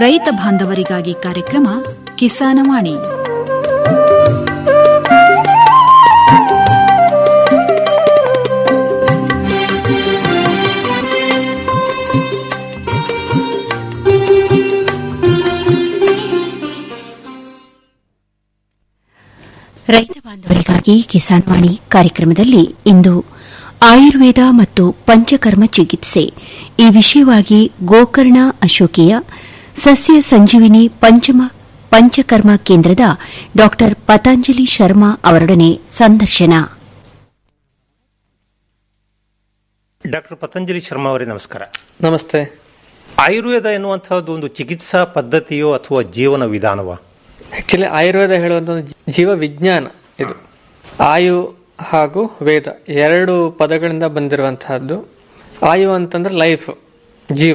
ರೈತ ಬಾಂಧವರಿಗಾಗಿ ಕಾರ್ಯಕ್ರಮ ಕಿಸಾನವಾಣಿ ರೈತ ಬಾಂಧವರಿಗಾಗಿ ಕಿಸಾನ್ ವಾಣಿ ಕಾರ್ಯಕ್ರಮದಲ್ಲಿ ಇಂದು ಆಯುರ್ವೇದ ಮತ್ತು ಪಂಚಕರ್ಮ ಚಿಕಿತ್ಸೆ ಈ ವಿಷಯವಾಗಿ ಗೋಕರ್ಣ ಅಶೋಕಿಯ ಸಸ್ಯ ಸಂಜೀವಿನಿ ಪಂಚಮ ಪಂಚಕರ್ಮ ಕೇಂದ್ರದ ಡಾ ಪತಾಂಜಲಿ ಶರ್ಮಾ ಅವರೊಡನೆ ಸಂದರ್ಶನ ಡಾಕ್ಟರ್ ಪತಂಜಲಿ ಶರ್ಮಾ ಅವರೇ ನಮಸ್ಕಾರ ನಮಸ್ತೆ ಆಯುರ್ವೇದ ಎನ್ನುವಂತಹದ್ದು ಒಂದು ಚಿಕಿತ್ಸಾ ಪದ್ಧತಿಯೋ ಅಥವಾ ಜೀವನ ವಿಧಾನವ ಆಕ್ಚುಲಿ ಆಯುರ್ವೇದ ಹೇಳುವಂತ ಒಂದು ಜೀವ ವಿಜ್ಞಾನ ಇದು ಆಯು ಹಾಗೂ ವೇದ ಎರಡು ಪದಗಳಿಂದ ಬಂದಿರುವಂತಹದ್ದು ಆಯು ಅಂತಂದ್ರೆ ಲೈಫ್ ಜೀವ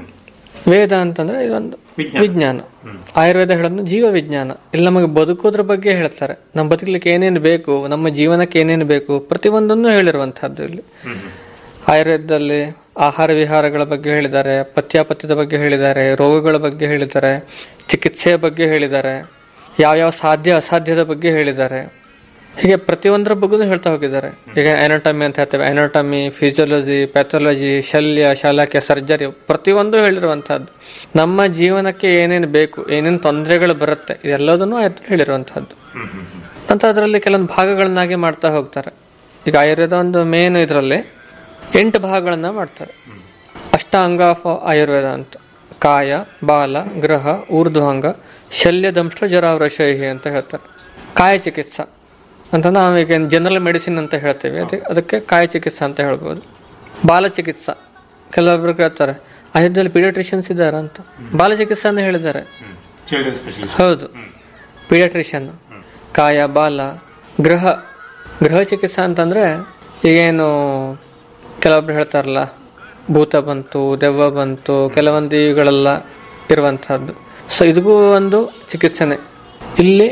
ವೇದ ಅಂತಂದ್ರೆ ಇದೊಂದು ವಿಜ್ಞಾನ ಆಯುರ್ವೇದ ಹೇಳೋದು ಜೀವ ವಿಜ್ಞಾನ ಇಲ್ಲಿ ನಮಗೆ ಬದುಕೋದ್ರ ಬಗ್ಗೆ ಹೇಳ್ತಾರೆ ನಮ್ಮ ಬದುಕಲಿಕ್ಕೆ ಏನೇನು ಬೇಕು ನಮ್ಮ ಜೀವನಕ್ಕೆ ಏನೇನು ಬೇಕು ಪ್ರತಿಯೊಂದನ್ನು ಹೇಳಿರುವಂತಹದ್ದು ಇಲ್ಲಿ ಆಯುರ್ವೇದದಲ್ಲಿ ಆಹಾರ ವಿಹಾರಗಳ ಬಗ್ಗೆ ಹೇಳಿದ್ದಾರೆ ಪಥ್ಯಾಪಥ್ಯದ ಬಗ್ಗೆ ಹೇಳಿದ್ದಾರೆ ರೋಗಗಳ ಬಗ್ಗೆ ಹೇಳಿದ್ದಾರೆ ಚಿಕಿತ್ಸೆಯ ಬಗ್ಗೆ ಹೇಳಿದ್ದಾರೆ ಯಾವ್ಯಾವ ಸಾಧ್ಯ ಅಸಾಧ್ಯದ ಬಗ್ಗೆ ಹೇಳಿದ್ದಾರೆ ಹೀಗೆ ಪ್ರತಿಯೊಂದರ ಬಗ್ಗೂ ಹೇಳ್ತಾ ಹೋಗಿದ್ದಾರೆ ಈಗ ಎನಾಟಮಿ ಅಂತ ಹೇಳ್ತೇವೆ ಎನಾಟಮಿ ಫಿಸಿಯಾಲಜಿ ಪ್ಯಾಥಾಲಜಿ ಶಲ್ಯ ಶಾಲಾಕ್ಯ ಸರ್ಜರಿ ಪ್ರತಿಯೊಂದು ಹೇಳಿರುವಂತಹದ್ದು ನಮ್ಮ ಜೀವನಕ್ಕೆ ಏನೇನು ಬೇಕು ಏನೇನು ತೊಂದರೆಗಳು ಬರುತ್ತೆ ಇದೆಲ್ಲದನ್ನು ಆಯ್ತು ಹೇಳಿರುವಂತಹದ್ದು ಅಂತ ಅದರಲ್ಲಿ ಕೆಲವೊಂದು ಭಾಗಗಳನ್ನಾಗಿ ಮಾಡ್ತಾ ಹೋಗ್ತಾರೆ ಈಗ ಆಯುರ್ವೇದ ಒಂದು ಮೇನ್ ಇದರಲ್ಲಿ ಎಂಟು ಭಾಗಗಳನ್ನ ಮಾಡ್ತಾರೆ ಅಷ್ಟಾಂಗ ಆಫ್ ಆಯುರ್ವೇದ ಅಂತ ಕಾಯ ಬಾಲ ಗ್ರಹ ಊರ್ಧ್ವಾಂಗ ಶಲ್ಯ ದಂಷ್ಟ ಜರಾವರಶೈಹಿ ಅಂತ ಹೇಳ್ತಾರೆ ಕಾಯ ಚಿಕಿತ್ಸಾ ಅಂತ ನಾವೀಗ ಜನರಲ್ ಮೆಡಿಸಿನ್ ಅಂತ ಹೇಳ್ತೇವೆ ಅದಕ್ಕೆ ಅದಕ್ಕೆ ಕಾಯ ಚಿಕಿತ್ಸಾ ಅಂತ ಹೇಳ್ಬೋದು ಬಾಲ ಚಿಕಿತ್ಸಾ ಕೆಲವೊಬ್ರು ಕೇಳ್ತಾರೆ ಆಯುರ್ವೇದದಲ್ಲಿ ಪೀಡಿಯಾಟ್ರಿಷಿಯನ್ಸ್ ಇದ್ದಾರೆ ಅಂತ ಬಾಲ ಚಿಕಿತ್ಸಾ ಅಂತ ಹೇಳಿದ್ದಾರೆ ಹೌದು ಪೀಡಿಯಾಟ್ರಿಷಿಯನ್ ಕಾಯ ಬಾಲ ಗೃಹ ಗೃಹ ಚಿಕಿತ್ಸಾ ಅಂತಂದ್ರೆ ಈಗೇನು ಕೆಲವೊಬ್ರು ಹೇಳ್ತಾರಲ್ಲ ಭೂತ ಬಂತು ದೆವ್ವ ಬಂತು ಕೆಲವೊಂದು ಇವುಗಳೆಲ್ಲ ಇರುವಂತಹದ್ದು ಸೊ ಇದಕ್ಕೂ ಒಂದು ಚಿಕಿತ್ಸೆನೆ ಇಲ್ಲಿ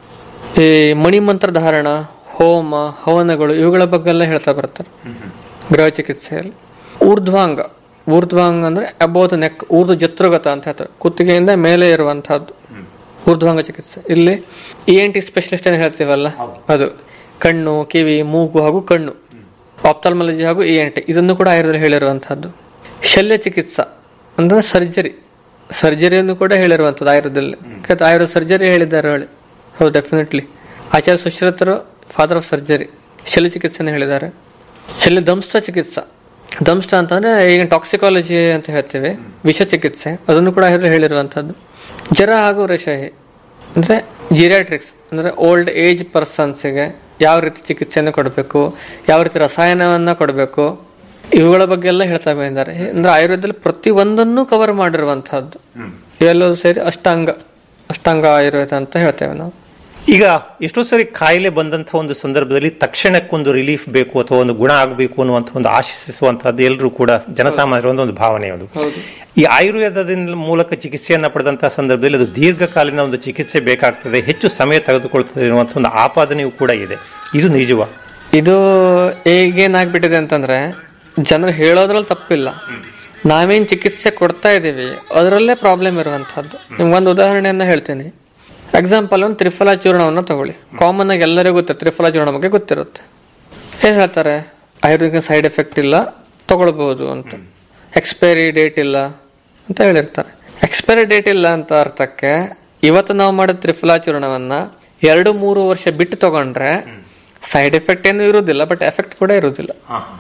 ಈ ಮಣಿಮಂತ್ರ ಧಾರಣ ಹೋಮ ಹವನಗಳು ಇವುಗಳ ಬಗ್ಗೆ ಎಲ್ಲ ಹೇಳ್ತಾ ಬರ್ತಾರೆ ಗೃಹ ಚಿಕಿತ್ಸೆಯಲ್ಲಿ ಊರ್ಧ್ವಾಂಗ ಊರ್ಧ್ವಾಂಗ ಅಂದ್ರೆ ಅಬೋತ್ ನೆಕ್ ಊರ್ಧ್ವ ಜತ್ರುಗತ ಅಂತ ಹೇಳ್ತಾರೆ ಕುತ್ತಿಗೆಯಿಂದ ಮೇಲೆ ಇರುವಂತಹದ್ದು ಊರ್ಧ್ವಾಂಗ ಚಿಕಿತ್ಸೆ ಇಲ್ಲಿ ಇ ಎನ್ ಟಿ ಸ್ಪೆಷಲಿಸ್ಟ್ ಏನು ಹೇಳ್ತೀವಲ್ಲ ಅದು ಕಣ್ಣು ಕಿವಿ ಮೂಗು ಹಾಗೂ ಕಣ್ಣು ಆಪ್ತಾಲ್ಮಾಲಜಿ ಹಾಗೂ ಇ ಎನ್ ಟಿ ಇದನ್ನು ಕೂಡ ಆಯುರ್ವೇದ ಹೇಳಿರುವಂತಹದ್ದು ಶಲ್ಯ ಚಿಕಿತ್ಸಾ ಅಂದ್ರೆ ಸರ್ಜರಿ ಸರ್ಜರಿಯನ್ನು ಕೂಡ ಹೇಳಿರುವಂಥದ್ದು ಆಯುರ್ವೇದದಲ್ಲಿ ಯಾಕಂದ್ರೆ ಆಯುರ್ವೇದ ಸರ್ಜರಿ ಹೇಳಿದ್ದಾರೆ ಹೇಳಿ ಹೌದು ಡೆಫಿನೆಟ್ಲಿ ಆಚಾರ್ಯ ಸುಶ್ರತರು ಫಾದರ್ ಆಫ್ ಸರ್ಜರಿ ಶಲ್ಯ ಚಿಕಿತ್ಸೆನ ಹೇಳಿದ್ದಾರೆ ಶಲ್ಯ ದಂಷ್ಟ ಚಿಕಿತ್ಸಾ ದಂಷ್ಟ ಅಂತಂದ್ರೆ ಈಗ ಟಾಕ್ಸಿಕಾಲಜಿ ಅಂತ ಹೇಳ್ತೇವೆ ವಿಷ ಚಿಕಿತ್ಸೆ ಅದನ್ನು ಕೂಡ ಆಯುರ್ವೇದ ಹೇಳಿರುವಂಥದ್ದು ಜರ ಹಾಗೂ ರೇಷಾಹಿ ಅಂದ್ರೆ ಜಿರಿಯಾಟ್ರಿಕ್ಸ್ ಅಂದ್ರೆ ಓಲ್ಡ್ ಏಜ್ ಪರ್ಸನ್ಸ್ಗೆ ಯಾವ ರೀತಿ ಚಿಕಿತ್ಸೆಯನ್ನು ಕೊಡಬೇಕು ಯಾವ ರೀತಿ ರಸಾಯನವನ್ನ ಕೊಡಬೇಕು ಇವುಗಳ ಬಗ್ಗೆ ಎಲ್ಲ ಹೇಳ್ತಾ ಬಂದಿದ್ದಾರೆ ಅಂದ್ರೆ ಆಯುರ್ವೇದದಲ್ಲಿ ಪ್ರತಿ ಒಂದನ್ನು ಕವರ್ ಮಾಡಿರುವಂತಹದ್ದು ಇವೆಲ್ಲವೂ ಸೇರಿ ಅಷ್ಟಾಂಗ ಅಷ್ಟಾಂಗ ಆಯುರ್ವೇದ ಅಂತ ಹೇಳ್ತೇವೆ ನಾವು ಈಗ ಎಷ್ಟೋ ಸರಿ ಕಾಯಿಲೆ ಬಂದಂತಹ ಒಂದು ಸಂದರ್ಭದಲ್ಲಿ ತಕ್ಷಣಕ್ಕೊಂದು ರಿಲೀಫ್ ಬೇಕು ಅಥವಾ ಒಂದು ಗುಣ ಆಗಬೇಕು ಅನ್ನುವಂಥ ಒಂದು ಆಶಿಸುವಂತಹದ್ದು ಎಲ್ಲರೂ ಕೂಡ ಜನಸಾಮಾನ್ಯರ ಒಂದು ಒಂದು ಭಾವನೆ ಅದು ಈ ಆಯುರ್ವೇದದಿಂದ ಮೂಲಕ ಚಿಕಿತ್ಸೆಯನ್ನ ಪಡೆದಂತಹ ಸಂದರ್ಭದಲ್ಲಿ ಅದು ದೀರ್ಘಕಾಲೀನ ಒಂದು ಚಿಕಿತ್ಸೆ ಬೇಕಾಗ್ತದೆ ಹೆಚ್ಚು ಸಮಯ ತೆಗೆದುಕೊಳ್ತದೆ ಅನ್ನುವಂಥ ಒಂದು ಆಪಾದನೆಯೂ ಕೂಡ ಇದೆ ಇದು ನಿಜವ ಇದು ಈಗೇನಾಗ್ಬಿಟ್ಟಿದೆ ಅಂತಂದ್ರೆ ಜನರು ಹೇಳೋದ್ರಲ್ಲಿ ತಪ್ಪಿಲ್ಲ ನಾವೇನ್ ಚಿಕಿತ್ಸೆ ಕೊಡ್ತಾ ಇದೀವಿ ಅದರಲ್ಲೇ ಪ್ರಾಬ್ಲಮ್ ಇರುವಂತಹದ್ದು ನಿಮ್ಗೊಂದು ಉದಾಹರಣೆಯನ್ನ ಹೇಳ್ತೀನಿ ಎಕ್ಸಾಂಪಲ್ ಒಂದು ತ್ರಿಫಲ ಚೂರ್ಣವನ್ನ ತಗೊಳ್ಳಿ ಕಾಮನ್ ಆಗಿ ಎಲ್ಲರಿಗೂ ಗೊತ್ತೆ ತ್ರಿಫಲ ಚೂರ್ಣ ಬಗ್ಗೆ ಗೊತ್ತಿರುತ್ತೆ ಏನ್ ಹೇಳ್ತಾರೆ ಆಯುರ್ವೇದಿಕ್ ಸೈಡ್ ಎಫೆಕ್ಟ್ ಇಲ್ಲ ತಗೊಳ್ಬಹುದು ಅಂತ ಎಕ್ಸ್ಪೈರಿ ಡೇಟ್ ಇಲ್ಲ ಅಂತ ಹೇಳಿರ್ತಾರೆ ಎಕ್ಸ್ಪೈರಿ ಡೇಟ್ ಇಲ್ಲ ಅಂತ ಅರ್ಥಕ್ಕೆ ಇವತ್ತು ನಾವು ಮಾಡಿದ ತ್ರಿಫಲ ಚೂರ್ಣವನ್ನ ಎರಡು ಮೂರು ವರ್ಷ ಬಿಟ್ಟು ತಗೊಂಡ್ರೆ ಸೈಡ್ ಎಫೆಕ್ಟ್ ಏನು ಇರುವುದಿಲ್ಲ ಬಟ್ ಎಫೆಕ್ಟ್ ಕೂಡ ಇರುವುದಿಲ್ಲ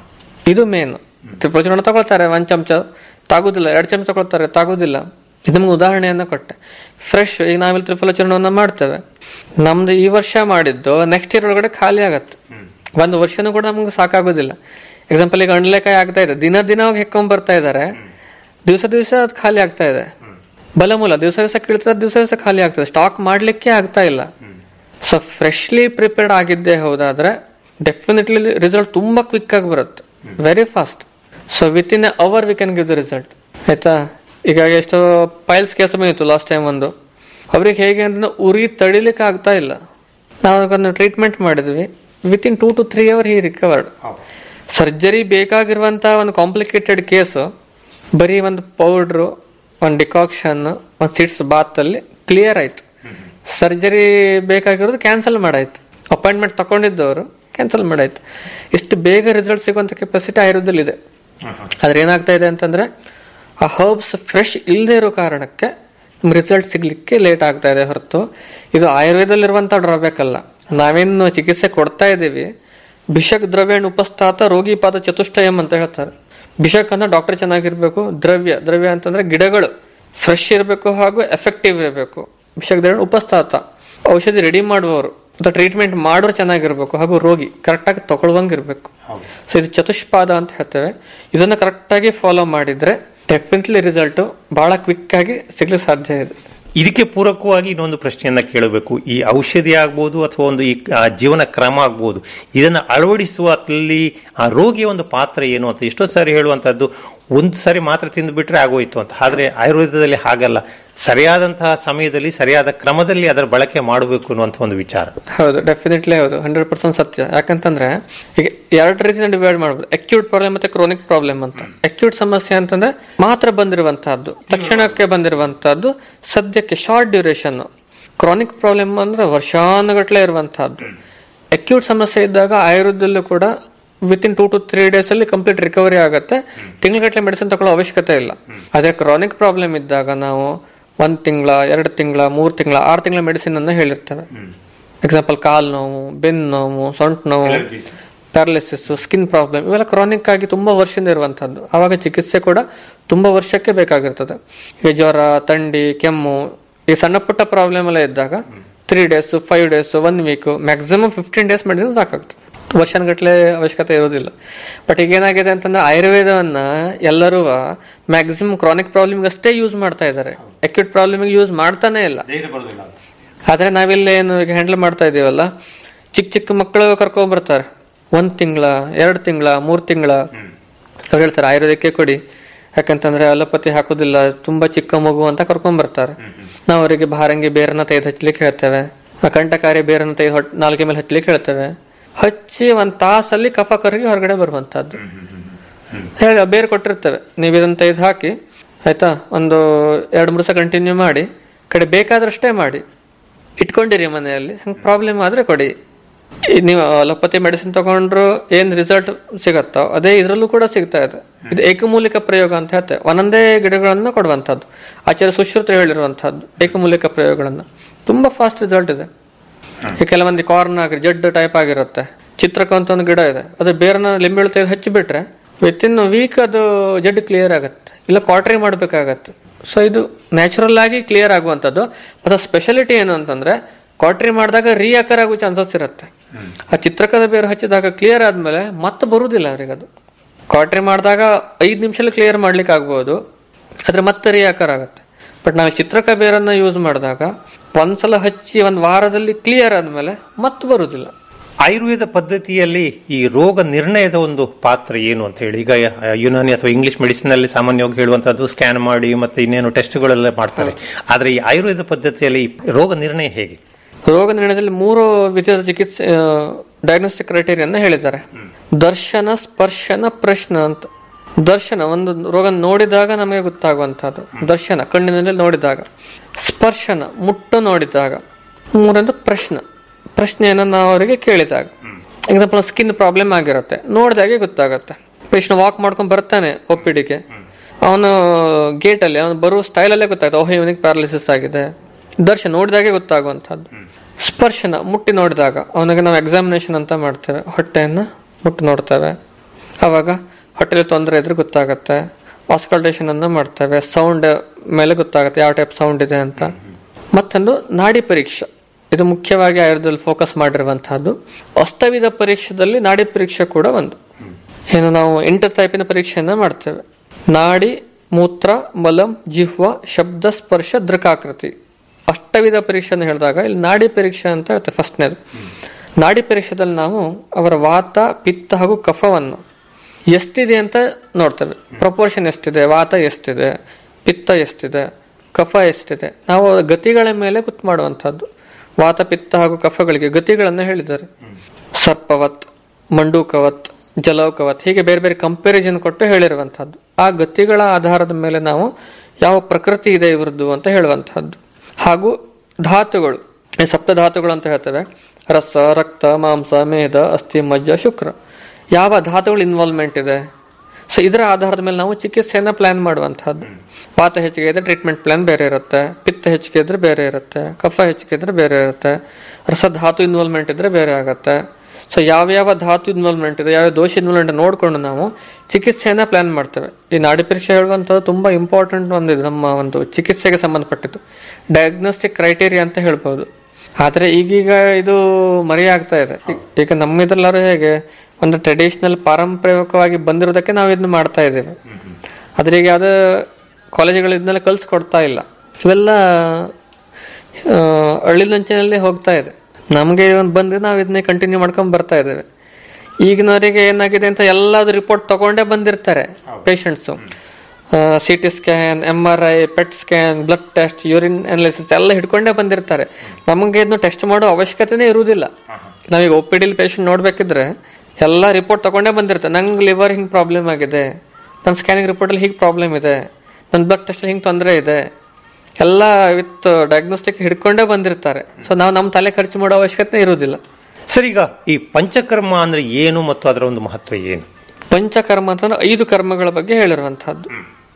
ಇದು ಮೇನ್ ತ್ರಿಫಲ ಚೂರ್ಣ ತಗೊಳ್ತಾರೆ ಒಂದ್ ಚಮಚ ತಾಗುದಿಲ್ಲ ಎರಡು ಚಮಚ ತಗೊಳ್ತಾರೆ ತಾಗುದಿಲ್ಲ ಇದು ನಮ್ಗೆ ಉದಾಹರಣೆಯನ್ನ ಕೊಟ್ಟೆ ಫ್ರೆಶ್ ಈಗ ನಾವಿಲ್ಲಿ ತ್ರಿಫಲ ಚೂರ್ಣವನ್ನ ಮಾಡ್ತೇವೆ ನಮ್ದು ಈ ವರ್ಷ ಮಾಡಿದ್ದು ನೆಕ್ಸ್ಟ್ ಇಯರ್ ಒಳಗಡೆ ಖಾಲಿ ಆಗತ್ತೆ ಒಂದು ವರ್ಷನೂ ಕೂಡ ನಮ್ಗೆ ಸಾಕಾಗೋದಿಲ್ಲ ಎಕ್ಸಾಂಪಲ್ ಈಗ ಅಂಡ್ಲೆಕಾಯಿ ಆಗ್ತಾ ಇದೆ ದಿನ ದಿನ ಹೆಕ್ಕೊಂಡ್ ಬರ್ತಾ ಇದಾರೆ ದಿವಸ ದಿವಸ ಅದು ಖಾಲಿ ಆಗ್ತಾ ಇದೆ ಬಲಮೂಲ ದಿವಸ ದಿವಸ ಕೀಳ್ತದೆ ದಿವಸ ದಿವಸ ಖಾಲಿ ಆಗ್ತದೆ ಸ್ಟಾಕ್ ಮಾಡ್ಲಿಕ್ಕೆ ಆಗ್ತಾ ಇಲ್ಲ ಸೊ ಫ್ರೆಶ್ಲಿ ಪ್ರಿಪೇರ್ಡ್ ಆಗಿದ್ದೇ ಹೌದಾದ್ರೆ ಡೆಫಿನೆಟ್ಲಿ ರಿಸಲ್ಟ್ ತುಂಬಾ ಕ್ವಿಕ್ ಆಗಿ ಬರುತ್ತೆ very fast so within hour we can give the result ಆಯ್ತಾ ಈಗ ಎಷ್ಟೋ ಪೈಲ್ಸ್ ಕೇಸ್ ಬಂದಿತ್ತು ಲಾಸ್ಟ್ ಟೈಮ್ ಒಂದು ಅವ್ರಿಗೆ ಹೇಗೆ ಅಂದ್ರೆ ಉರಿ ತಡಿಲಿಕ್ಕೆ ಆಗ್ತಾ ಇಲ್ಲ ನಾವು ಅದಕ್ಕೊಂದು ಟ್ರೀಟ್ಮೆಂಟ್ ಮಾಡಿದ್ವಿ within two to three hour he recovered surgery ಬೇಕಾಗಿರುವಂತಹ ಒಂದು ಕಾಂಪ್ಲಿಕೇಟೆಡ್ ಕೇಸು ಬರೀ ಒಂದು ಪೌಡ್ರು ಒಂದು ಡಿಕಾಕ್ಷನ್ ಒಂದು ಸಿಟ್ಸ್ ಬಾತ್ ಅಲ್ಲಿ ಕ್ಲಿಯರ್ ಆಯ್ತು ಸರ್ಜರಿ ಬೇಕಾಗಿರೋದು ಕ್ಯಾನ್ಸಲ್ ಮಾಡಾಯ್ತು ಅಪಾಯಿಂಟ್ಮೆಂಟ್ ತಗೊಂಡಿದ್ದವರು ಕ್ಯಾನ್ಸಲ್ ಮಾಡಾಯ್ತು ಇಷ್ಟು ಬೇಗ ರಿಸಲ್ಟ್ ಸಿಗುವಂತ ಕೆಪಾಸಿಟಿ ಆಯುರ್ವೇದದಲ್ಲಿ ಇದೆ ಆದ್ರೆ ಏನಾಗ್ತಾ ಇದೆ ಅಂತಂದ್ರೆ ಆ ಹರ್ಬ್ಸ್ ಫ್ರೆಶ್ ಇಲ್ಲದೆ ಇರೋ ಕಾರಣಕ್ಕೆ ರಿಸಲ್ಟ್ ಸಿಗ್ಲಿಕ್ಕೆ ಲೇಟ್ ಆಗ್ತಾ ಇದೆ ಹೊರತು ಇದು ಆಯುರ್ವೇದದಲ್ಲಿರುವಂತ ಡ್ರಾಬ್ಯಾಕ್ ಅಲ್ಲ ನಾವೇನು ಚಿಕಿತ್ಸೆ ಕೊಡ್ತಾ ಇದ್ದೀವಿ ಭಿಷಕ್ ದ್ರವ್ಯಣ ಉಪಸ್ಥಾತ ರೋಗಿ ಪಾದ ಚತುಷ್ಟಯಂ ಅಂತ ಹೇಳ್ತಾರೆ ಭಿಷಕ್ ಅಂದ್ರೆ ಡಾಕ್ಟರ್ ಚೆನ್ನಾಗಿರ್ಬೇಕು ದ್ರವ್ಯ ದ್ರವ್ಯ ಅಂತಂದ್ರೆ ಗಿಡಗಳು ಫ್ರೆಶ್ ಇರಬೇಕು ಹಾಗೂ ಎಫೆಕ್ಟಿವ್ ಇರಬೇಕು ಭಿಷಕ್ ದ್ರವ್ಯ ಉಪಸ್ಥಾತ ಔಷಧಿ ರೆಡಿ ಮಾಡುವವರು ಅಥವಾ ಟ್ರೀಟ್ಮೆಂಟ್ ಮಾಡೋರು ಚೆನ್ನಾಗಿರ್ಬೇಕು ಹಾಗೂ ರೋಗಿ ಕರೆಕ್ಟಾಗಿ ತಗೊಳ್ವಂಗಿರ್ಬೇಕು ಸೊ ಇದು ಚತುಷ್ಪಾದ ಅಂತ ಹೇಳ್ತೇವೆ ಇದನ್ನ ಕರೆಕ್ಟಾಗಿ ಫಾಲೋ ಮಾಡಿದ್ರೆ ಡೆಫಿನೆಟ್ಲಿ ರಿಸಲ್ಟ್ ಬಹಳ ಕ್ವಿಕ್ ಆಗಿ ಸಿಗ್ಲಿಕ್ಕೆ ಸಾಧ್ಯ ಇದೆ ಇದಕ್ಕೆ ಪೂರಕವಾಗಿ ಇನ್ನೊಂದು ಪ್ರಶ್ನೆಯನ್ನ ಕೇಳಬೇಕು ಈ ಔಷಧಿ ಆಗ್ಬೋದು ಅಥವಾ ಒಂದು ಈ ಆ, ಜೀವನ ಕ್ರಮ ಆಗ್ಬೋದು ಇದನ್ನ ಅಳವಡಿಸುವಲ್ಲಿ ಆ ರೋಗಿಯ ಒಂದು ಪಾತ್ರ ಏನು ಅಂತ ಎಷ್ಟೋ ಸಾರಿ ಹೇಳುವಂತದ್ದು ಒಂದು ಸಾರಿ ಮಾತ್ರ ತಿಂದು ಬಿಟ್ರೆ ಆಗೋಯ್ತು ಅಂತ ಆದ್ರೆ ಆಯುರ್ವೇದದಲ್ಲಿ ಹಾಗಲ್ಲ ಸರಿಯಾದಂತಹ ಸಮಯದಲ್ಲಿ ಸರಿಯಾದ ಕ್ರಮದಲ್ಲಿ ಅದರ ಬಳಕೆ ಮಾಡಬೇಕು ಅನ್ನುವಂಥ ಒಂದು ವಿಚಾರ ಹೌದು ಡೆಫಿನೆಟ್ಲಿ ಹೌದು ಹಂಡ್ರೆಡ್ ಪರ್ಸೆಂಟ್ ಸತ್ಯ ಯಾಕಂತಂದ್ರೆ ಈಗ ಎರಡು ರೀತಿನ ಡಿವೈಡ್ ಮಾಡ್ಬೋದು ಅಕ್ಯೂಟ್ ಪ್ರಾಬ್ಲಮ್ ಮತ್ತೆ ಕ್ರೋನಿಕ್ ಪ್ರಾಬ್ಲಮ್ ಅಂತ ಅಕ್ಯೂಟ್ ಸಮಸ್ಯೆ ಅಂತಂದ್ರೆ ಮಾತ್ರ ಬಂದಿರುವಂತಹದ್ದು ತಕ್ಷಣಕ್ಕೆ ಬಂದಿರುವಂತಹದ್ದು ಸದ್ಯಕ್ಕೆ ಶಾರ್ಟ್ ಡ್ಯೂರೇಷನ್ ಕ್ರಾನಿಕ್ ಪ್ರಾಬ್ಲಮ್ ಅಂದ್ರೆ ವರ್ಷಾನುಗಟ್ಲೆ ಇರುವಂತಹದ್ದು ಅಕ್ಯೂಟ್ ಸಮಸ್ಯೆ ಇದ್ದಾಗ ಆಯುರ್ವೇದದಲ್ಲೂ ಕೂಡ within two to three days ಅಲ್ಲಿ ಕಂಪ್ಲೀಟ್ ರಿಕವರಿ ಆಗುತ್ತೆ ತಿಂಗಳಗಟ್ಟಲೆ ಮೆಡಿಸಿನ್ ತಗೊಳ್ಳೋ ಅವಶ್ಯಕತೆ ಇಲ್ಲ ಅದೇ ಕ್ರಾನಿಕ್ ಪ್ರಾಬ್ಲಮ್ ಇದ್ದಾಗ ನಾವು ಒಂದ್ ತಿಂಗಳ ಎರಡು ತಿಂಗಳ ಮೂರ್ ತಿಂಗಳ ಆರು ತಿಂಗಳ ಮೆಡಿಸಿನ್ ಅನ್ನ ಹೇಳಿರ್ತೇವೆ ಎಕ್ಸಾಂಪಲ್ ಕಾಲ್ ನೋವು ಬೆನ್ನು ನೋವು ಸೊಂಟ ನೋವು ಪ್ಯಾರಲಿಸಿಸ್ ಸ್ಕಿನ್ ಪ್ರಾಬ್ಲಮ್ ಇವೆಲ್ಲ ಕ್ರಾನಿಕ್ ಆಗಿ ತುಂಬಾ ವರ್ಷದಿಂದ ಇರುವಂತಹದ್ದು ಆವಾಗ ಚಿಕಿತ್ಸೆ ಕೂಡ ತುಂಬಾ ವರ್ಷಕ್ಕೆ ಬೇಕಾಗಿರ್ತದೆ ಈಗ ಜ್ವರ ಥಂಡಿ ಕೆಮ್ಮು ಈ ಸಣ್ಣ ಪುಟ್ಟ ಪ್ರಾಬ್ಲಮ್ ಎಲ್ಲ ಇದ್ದಾಗ three days five days one week maximum fifteen days medicine ಸಾಕಾಗ್ತದೆ ವರ್ಷಗಟ್ಟಲೆ ಅವಶ್ಯಕತೆ ಇರೋದಿಲ್ಲ ಬಟ್ ಈಗ ಏನಾಗಿದೆ ಅಂತಂದ್ರೆ ಆಯುರ್ವೇದವನ್ನ ಎಲ್ಲರೂ ಮ್ಯಾಕ್ಸಿಮಮ್ ಕ್ರಾನಿಕ್ ಪ್ರಾಬ್ಲಮ್ ಅಷ್ಟೇ ಯೂಸ್ ಮಾಡ್ತಾ ಇದ್ದಾರೆ ಅಕ್ಯೂಟ್ ಪ್ರಾಬ್ಲಮ್ ಯೂಸ್ ಮಾಡ್ತಾನೆ ಇಲ್ಲ ಆದ್ರೆ ನಾವಿಲ್ಲಿ ಏನು ಈಗ ಹ್ಯಾಂಡಲ್ ಮಾಡ್ತಾ ಇದೀವಲ್ಲ ಚಿಕ್ಕ ಚಿಕ್ಕ ಮಕ್ಕಳು ಕರ್ಕೊಂಡ್ ಬರ್ತಾರೆ ಒಂದ್ ತಿಂಗಳ ಎರಡು ತಿಂಗಳ ಮೂರ್ ತಿಂಗಳ ಅವ್ರು ಹೇಳ್ತಾರೆ ಆಯುರ್ವೇದಕ್ಕೆ ಕೊಡಿ ಯಾಕಂತಂದ್ರೆ ಅಲೋಪತಿ ಹಾಕೋದಿಲ್ಲ ತುಂಬಾ ಚಿಕ್ಕ ಮಗು ಅಂತ ಕರ್ಕೊಂಡ್ ಬರ್ತಾರೆ ನಾವು ಅವರಿಗೆ ಭಾರಂಗಿ ಬೇರನ್ನ ತೆಗೆದು ಹಚ್ಚಲಿಕ್ಕೆ ಹೇಳ್ತೇವೆ ಆ ಕಂಠಕಾರಿ ಬೇರನ್ನ ತೆಗೆದು ಹೊಟ್ ನಾಲ್ಕೆ ಮೇಲೆ ಹಚ್ಚಲಿಕ್ಕೆ ಹೇಳ್ತೇವೆ ಹಚ್ಚಿ ಒಂದ್ ತಾಸಲ್ಲಿ ಕಫ ಕರಗಿ ಹೊರಗಡೆ ಬರುವಂತಹದ್ದು ಹೇಳಿ ಬೇರೆ ಕೊಟ್ಟಿರ್ತೇವೆ ನೀವು ಇದನ್ನ ತೆಗೆದು ಹಾಕಿ ಆಯ್ತಾ ಒಂದು ಎರಡು ಮೂರು ದಿವಸ ಕಂಟಿನ್ಯೂ ಮಾಡಿ ಕಡೆ ಬೇಕಾದಷ್ಟೇ ಮಾಡಿ ಇಟ್ಕೊಂಡಿರಿ ಮನೆಯಲ್ಲಿ ಹಂಗೆ ಪ್ರಾಬ್ಲಮ್ ಆದ್ರೆ ಕೊಡಿ ಈ ನೀವು ಅಲೋಪತಿ ಮೆಡಿಸಿನ್ ತಗೊಂಡ್ರು ಏನ್ ರಿಸಲ್ಟ್ ಸಿಗತ್ತೋ ಅದೇ ಇದರಲ್ಲೂ ಕೂಡ ಸಿಗ್ತಾ ಇದೆ ಇದು ಏಕಮೂಲಿಕ ಪ್ರಯೋಗ ಅಂತ ಹೇಳ್ತೇವೆ ಒಂದೊಂದೇ ಗಿಡಗಳನ್ನ ಕೊಡುವಂತಹದ್ದು ಆಚಾರ್ಯ ಸುಶ್ರುತರು ಹೇಳಿರುವಂತಹದ್ದು ಏಕಮೂಲಿಕ ಪ್ರಯೋಗಗಳನ್ನ ತುಂಬಾ ಫಾಸ್ಟ್ ರಿಸಲ್ಟ್ ಇದೆ ಈ ಕೆಲವೊಂದು ಕಾರ್ನ್ ಆಗಿ ಜಡ್ ಟೈಪ್ ಆಗಿರುತ್ತೆ ಚಿತ್ರಕ ಅಂತ ಒಂದು ಗಿಡ ಇದೆ ಅದು ಬೇರನ್ನ ಲಿಂಬೆಳು ತೆಗೆದು ಹಚ್ಚಿಬಿಟ್ರೆ ವಿತ್ ಇನ್ ವೀಕ್ ಅದು ಜಡ್ ಕ್ಲಿಯರ್ ಆಗುತ್ತೆ ಇಲ್ಲ ಕ್ವಾಟ್ರಿ ಮಾಡ್ಬೇಕಾಗತ್ತೆ ಸೊ ಇದು ನ್ಯಾಚುರಲ್ ಆಗಿ ಕ್ಲಿಯರ್ ಆಗುವಂಥದ್ದು ಅದರ ಸ್ಪೆಷಾಲಿಟಿ ಏನು ಅಂತಂದ್ರೆ ಕ್ವಾಟ್ರಿ ಮಾಡಿದಾಗ ರಿಯಾಕರ್ ಆಗೋ ಚಾನ್ಸಸ್ ಇರುತ್ತೆ ಆ ಚಿತ್ರಕದ ಬೇರು ಹಚ್ಚಿದಾಗ ಕ್ಲಿಯರ್ ಆದ್ಮೇಲೆ ಮತ್ತೆ ಬರುವುದಿಲ್ಲ ಅವ್ರಿಗೆ ಅದು ಕ್ವಾಟ್ರಿ ಮಾಡಿದಾಗ ಐದು ನಿಮಿಷದಲ್ಲಿ ಕ್ಲಿಯರ್ ಮಾಡ್ಲಿಕ್ಕೆ ಆಗ್ಬೋದು ಆದ್ರೆ ಮತ್ತೆ ರಿಯಾಕರ್ ಆಗುತ್ತೆ ಬಟ್ ನಾವು ಚಿತ್ರಕ ಬೇರನ್ನ ಯೂಸ್ ಮಾಡಿದಾಗ ಒಂದ್ಸಲ ಹಚ್ಚಿ ಒಂದ್ ವಾರದಲ್ಲಿ ಕ್ಲಿಯರ್ ಆದ್ಮೇಲೆ ಮತ್ತೆ ಬರುವುದಿಲ್ಲ ಆಯುರ್ವೇದ ಪದ್ಧತಿಯಲ್ಲಿ ಈ ರೋಗ ನಿರ್ಣಯದ ಒಂದು ಪಾತ್ರ ಏನು ಅಂತ ಹೇಳಿ ಈಗ ಆ, ಯುನಾನಿ ಅಥವಾ ಇಂಗ್ಲಿಷ್ ಮೆಡಿಸಿನ್ ಅಲ್ಲಿ ಸಾಮಾನ್ಯವಾಗಿ ಹೇಳುವಂತದ್ದು ಸ್ಕ್ಯಾನ್ ಮಾಡಿ ಮತ್ತೆ ಇನ್ನೇನು ಟೆಸ್ಟ್ಗಳೆಲ್ಲ ಮಾಡ್ತಾರೆ ಆದ್ರೆ ಈ ಆಯುರ್ವೇದ ಪದ್ಧತಿಯಲ್ಲಿ ಈ ರೋಗ ನಿರ್ಣಯ ಹೇಗೆ ರೋಗ ನಿರ್ಣಯದಲ್ಲಿ ಮೂರು ವಿಧದ ಚಿಕಿತ್ಸೆ ಡಯಾಗ್ನೋಸ್ಟಿಕ್ ಕ್ರೈಟೀರಿಯನ್ನ ಹೇಳಿದ್ದಾರೆ ದರ್ಶನ ಸ್ಪರ್ಶನ ಪ್ರಶ್ನ ಅಂತ ದರ್ಶನ ಒಂದು ರೋಗ ನೋಡಿದಾಗ ನಮಗೆ ಗೊತ್ತಾಗುವಂತಹದ್ದು ದರ್ಶನ ಕಣ್ಣಿನಲ್ಲಿ ನೋಡಿದಾಗ ಸ್ಪರ್ಶನ ಮುಟ್ಟು ನೋಡಿದಾಗ ಮೂರೊಂದು ಪ್ರಶ್ನ ಪ್ರಶ್ನೆಯನ್ನು ನಾವು ಅವರಿಗೆ ಕೇಳಿದಾಗ ಎಕ್ಸಾಂಪಲ್ ಸ್ಕಿನ್ ಪ್ರಾಬ್ಲಮ್ ಆಗಿರುತ್ತೆ ನೋಡಿದಾಗೆ ಗೊತ್ತಾಗುತ್ತೆ ಪೇಷಂಟ್ ವಾಕ್ ಮಾಡ್ಕೊಂಡು ಬರ್ತಾನೆ ಒಪ್ಪಿಡಿಗೆ ಅವನು ಗೇಟ್ ಅಲ್ಲಿ ಅವನು ಬರುವ ಸ್ಟೈಲ್ ಅಲ್ಲೇ ಗೊತ್ತಾಗುತ್ತೆ ಓಹ್ ಇವನಿಗೆ ಪ್ಯಾರಾಲಿಸಿಸ್ ಆಗಿದೆ ದರ್ಶನ ನೋಡಿದಾಗೆ ಗೊತ್ತಾಗುವಂತಹದ್ದು ಸ್ಪರ್ಶನ ಮುಟ್ಟಿ ನೋಡಿದಾಗ ಅವನಿಗೆ ನಾವು ಎಕ್ಸಾಮಿನೇಷನ್ ಅಂತ ಮಾಡ್ತೇವೆ ಹೊಟ್ಟೆಯನ್ನ ಮುಟ್ಟಿ ನೋಡ್ತೇವೆ ಅವಾಗ ಹೊಟ್ಟೆಲಿ ತೊಂದರೆ ಇದ್ರೆ ಗೊತ್ತಾಗತ್ತೆ ಆಸ್ಕಲ್ಟೇಷನ್ ಅನ್ನ ಮಾಡ್ತೇವೆ ಸೌಂಡ್ ಮೇಲೆ ಗೊತ್ತಾಗುತ್ತೆ ಯಾವ ಟೈಪ್ ಸೌಂಡ್ ಇದೆ ಅಂತ ಮತ್ತೊಂದು ನಾಡಿ ಪರೀಕ್ಷೆ ಇದು ಮುಖ್ಯವಾಗಿ ಆಯುರ್ವೇದದಲ್ಲಿ ಫೋಕಸ್ ಮಾಡಿರುವಂತಹದ್ದು ಅಸ್ತವಿಧ ಪರೀಕ್ಷೆದಲ್ಲಿ ನಾಡಿ ಪರೀಕ್ಷೆ ಕೂಡ ಒಂದು ಏನು ನಾವು ಎಂಟು ಟೈಪಿನ ಪರೀಕ್ಷೆಯನ್ನ ಮಾಡ್ತೇವೆ ನಾಡಿ ಮೂತ್ರ ಮಲಂ ಜಿಹ್ವ ಶಬ್ದ ಸ್ಪರ್ಶ ದೃಕಾಕೃತಿ ಅಷ್ಟವಿಧ ಪರೀಕ್ಷೆಯನ್ನು ಹೇಳಿದಾಗ ಇಲ್ಲಿ ನಾಡಿ ಪರೀಕ್ಷೆ ಅಂತ ಹೇಳ್ತೇವೆ ಫಸ್ಟ್ನೇದು ನಾಡಿ ಪರೀಕ್ಷೆದಲ್ಲಿ ನಾವು ಅವರ ವಾತ ಪಿತ್ತ ಹಾಗೂ ಕಫವನ್ನು ಎಷ್ಟಿದೆ ಅಂತ ನೋಡ್ತೇವೆ ಪ್ರಪೋರ್ಷನ್ ಎಷ್ಟಿದೆ ವಾತ ಎಷ್ಟಿದೆ ಪಿತ್ತ ಎಷ್ಟಿದೆ ಕಫ ಎಷ್ಟಿದೆ ನಾವು ಆ ಗತಿಗಳ ಮೇಲೆ ಗೊತ್ತು ಮಾಡುವಂತಹದ್ದು ವಾತ ಪಿತ್ತ ಹಾಗೂ ಕಫಗಳಿಗೆ ಗತಿಗಳನ್ನು ಹೇಳಿದ್ದಾರೆ ಸರ್ಪವತ್ ಮಂಡೂಕವತ್ ಜಲೌಕವತ್ ಹೀಗೆ ಬೇರೆ ಬೇರೆ ಕಂಪ್ಯಾರಿಸನ್ ಕೊಟ್ಟು ಹೇಳಿರುವಂತಹದ್ದು ಆ ಗತಿಗಳ ಆಧಾರದ ಮೇಲೆ ನಾವು ಯಾವ ಪ್ರಕೃತಿ ಇದೆ ಇವರದ್ದು ಅಂತ ಹೇಳುವಂತಹದ್ದು ಹಾಗೂ ಧಾತುಗಳು ಈ ಸಪ್ತ ಧಾತುಗಳು ಅಂತ ಹೇಳ್ತೇವೆ ರಸ ರಕ್ತ ಮಾಂಸ ಮೇಧ ಅಸ್ಥಿ ಮಜ್ಜ ಶುಕ್ರ ಯಾವ ಧಾತುಗಳು ಇನ್ವಾಲ್ವ್ಮೆಂಟ್ ಇದೆ ಸೊ ಇದರ ಆಧಾರದ ಮೇಲೆ ನಾವು ಚಿಕಿತ್ಸೆಯನ್ನ ಪ್ಲಾನ್ ಮಾಡುವಂತಹದ್ದು ವಾತ ಹೆಚ್ಚಿಗೆ ಇದ್ರೆ ಟ್ರೀಟ್ಮೆಂಟ್ ಪ್ಲಾನ್ ಬೇರೆ ಇರುತ್ತೆ ಪಿತ್ತ ಹೆಚ್ಚಿಗೆ ಇದ್ರೆ ಬೇರೆ ಇರುತ್ತೆ ಕಫ ಹೆಚ್ಚಿಗೆ ಇದ್ರೆ ಬೇರೆ ಇರುತ್ತೆ ರಸಧಾತು ಇನ್ವಾಲ್ವ್ಮೆಂಟ್ ಇದ್ರೆ ಬೇರೆ ಆಗುತ್ತೆ ಸೊ ಯಾವ್ಯಾವ ಧಾತು ಇನ್ವಾಲ್ವ್ಮೆಂಟ್ ಇದೆ ಯಾವ ದೋಷ ಇನ್ವಾಲ್ವ್ಮೆಂಟ್ ನೋಡ್ಕೊಂಡು ನಾವು ಚಿಕಿತ್ಸೆಯನ್ನ ಪ್ಲಾನ್ ಮಾಡ್ತೇವೆ ಈ ನಾಡಿ ಪರೀಕ್ಷೆ ಹೇಳುವಂಥದ್ದು ತುಂಬಾ ಇಂಪಾರ್ಟೆಂಟ್ ಒಂದು ಇದು ನಮ್ಮ ಒಂದು ಚಿಕಿತ್ಸೆಗೆ ಸಂಬಂಧಪಟ್ಟಿದ್ದು ಡಯಾಗ್ನೋಸ್ಟಿಕ್ ಕ್ರೈಟೇರಿಯಾ ಅಂತ ಹೇಳ್ಬೋದು ಆದ್ರೆ ಈಗೀಗ ಇದು ಮರೆಯಾಗ್ತಾ ಇದೆ ಈ- ಈಗ ನಮ್ಮಿದ್ರೆಲ್ಲರೂ ಹೇಗೆ ಒಂದು ಟ್ರೆಡಿಷನಲ್ ಪಾರಂಪರಿಕವಾಗಿ ಬಂದಿರೋದಕ್ಕೆ ನಾವು ಇದನ್ನ ಮಾಡ್ತಾ ಇದ್ದೇವೆ ಆದ್ರೆ ಈಗ ಯಾವ್ದು ಕಾಲೇಜುಗಳು ಇದನ್ನೆಲ್ಲ ಕಲ್ಸ್ಕೊಡ್ತಾ ಇಲ್ಲ ಇವೆಲ್ಲ ಆ, ಅಳಿಲಂಚಿನಲ್ಲಿ ಹೋಗ್ತಾ ಇದೆ ನಮಗೆ ಒಂದು ಬಂದ್ರೆ ನಾವು ಇದನ್ನೇ ಕಂಟಿನ್ಯೂ ಮಾಡ್ಕೊಂಡ್ ಬರ್ತಾ ಇದ್ದೇವೆ ಈಗಿನವರಿಗೆ ಏನಾಗಿದೆ ಅಂತ ಎಲ್ಲಾದ್ರು ರಿಪೋರ್ಟ್ ತಗೊಂಡೇ ಬಂದಿರ್ತಾರೆ patients C T scan M R I PET scan blood test urine analysis ಎಲ್ಲ ಹಿಡ್ಕೊಂಡೇ ಬಂದಿರ್ತಾರೆ ನಮಗೆ ಇದನ್ನು ಟೆಸ್ಟ್ ಮಾಡೋ ಅವಶ್ಯಕತೆನೇ ಇರುವುದಿಲ್ಲ ನಾವೀಗ ಒ ಪಿ ಡಿಲಿ ಪೇಷಂಟ್ ನೋಡ್ಬೇಕಿದ್ರೆ ಎಲ್ಲ ರಿಪೋರ್ಟ್ ತಗೊಂಡೇ ಬಂದಿರ್ತಾರೆ ನಂಗೆ ಲಿವರ್ ಹಿಂಗೆ ಪ್ರಾಬ್ಲಮ್ ಆಗಿದೆ ನನ್ನ ಸ್ಕ್ಯಾನಿಂಗ್ ರಿಪೋರ್ಟಲ್ಲಿ ಹೀಗೆ ಪ್ರಾಬ್ಲಮ್ ಇದೆ ನನ್ನ ಬ್ಲಡ್ ಟೆಸ್ಟಲ್ಲಿ ಹಿಂಗೆ ತೊಂದರೆ ಇದೆ ಎಲ್ಲ ವಿತ್ ಡಯಾಗ್ನೋಸ್ಟಿಕ್ ಹಿಡ್ಕೊಂಡೇ ಬಂದಿರ್ತಾರೆ ಸೊ ನಾವು ನಮ್ಮ ತಲೆ ಖರ್ಚು ಮಾಡೋ ಅವಶ್ಯಕತೆ ಇರುವುದಿಲ್ಲ ಸರ್ ಈಗ ಈ ಪಂಚಕರ್ಮ ಅಂದ್ರೆ ಏನು ಮತ್ತು ಅದರ ಒಂದು ಮಹತ್ವ ಏನು ಪಂಚಕರ್ಮ ಅಂತಂದ್ರೆ ಐದು ಕರ್ಮಗಳ ಬಗ್ಗೆ ಹೇಳಿರುವಂತಹದ್ದು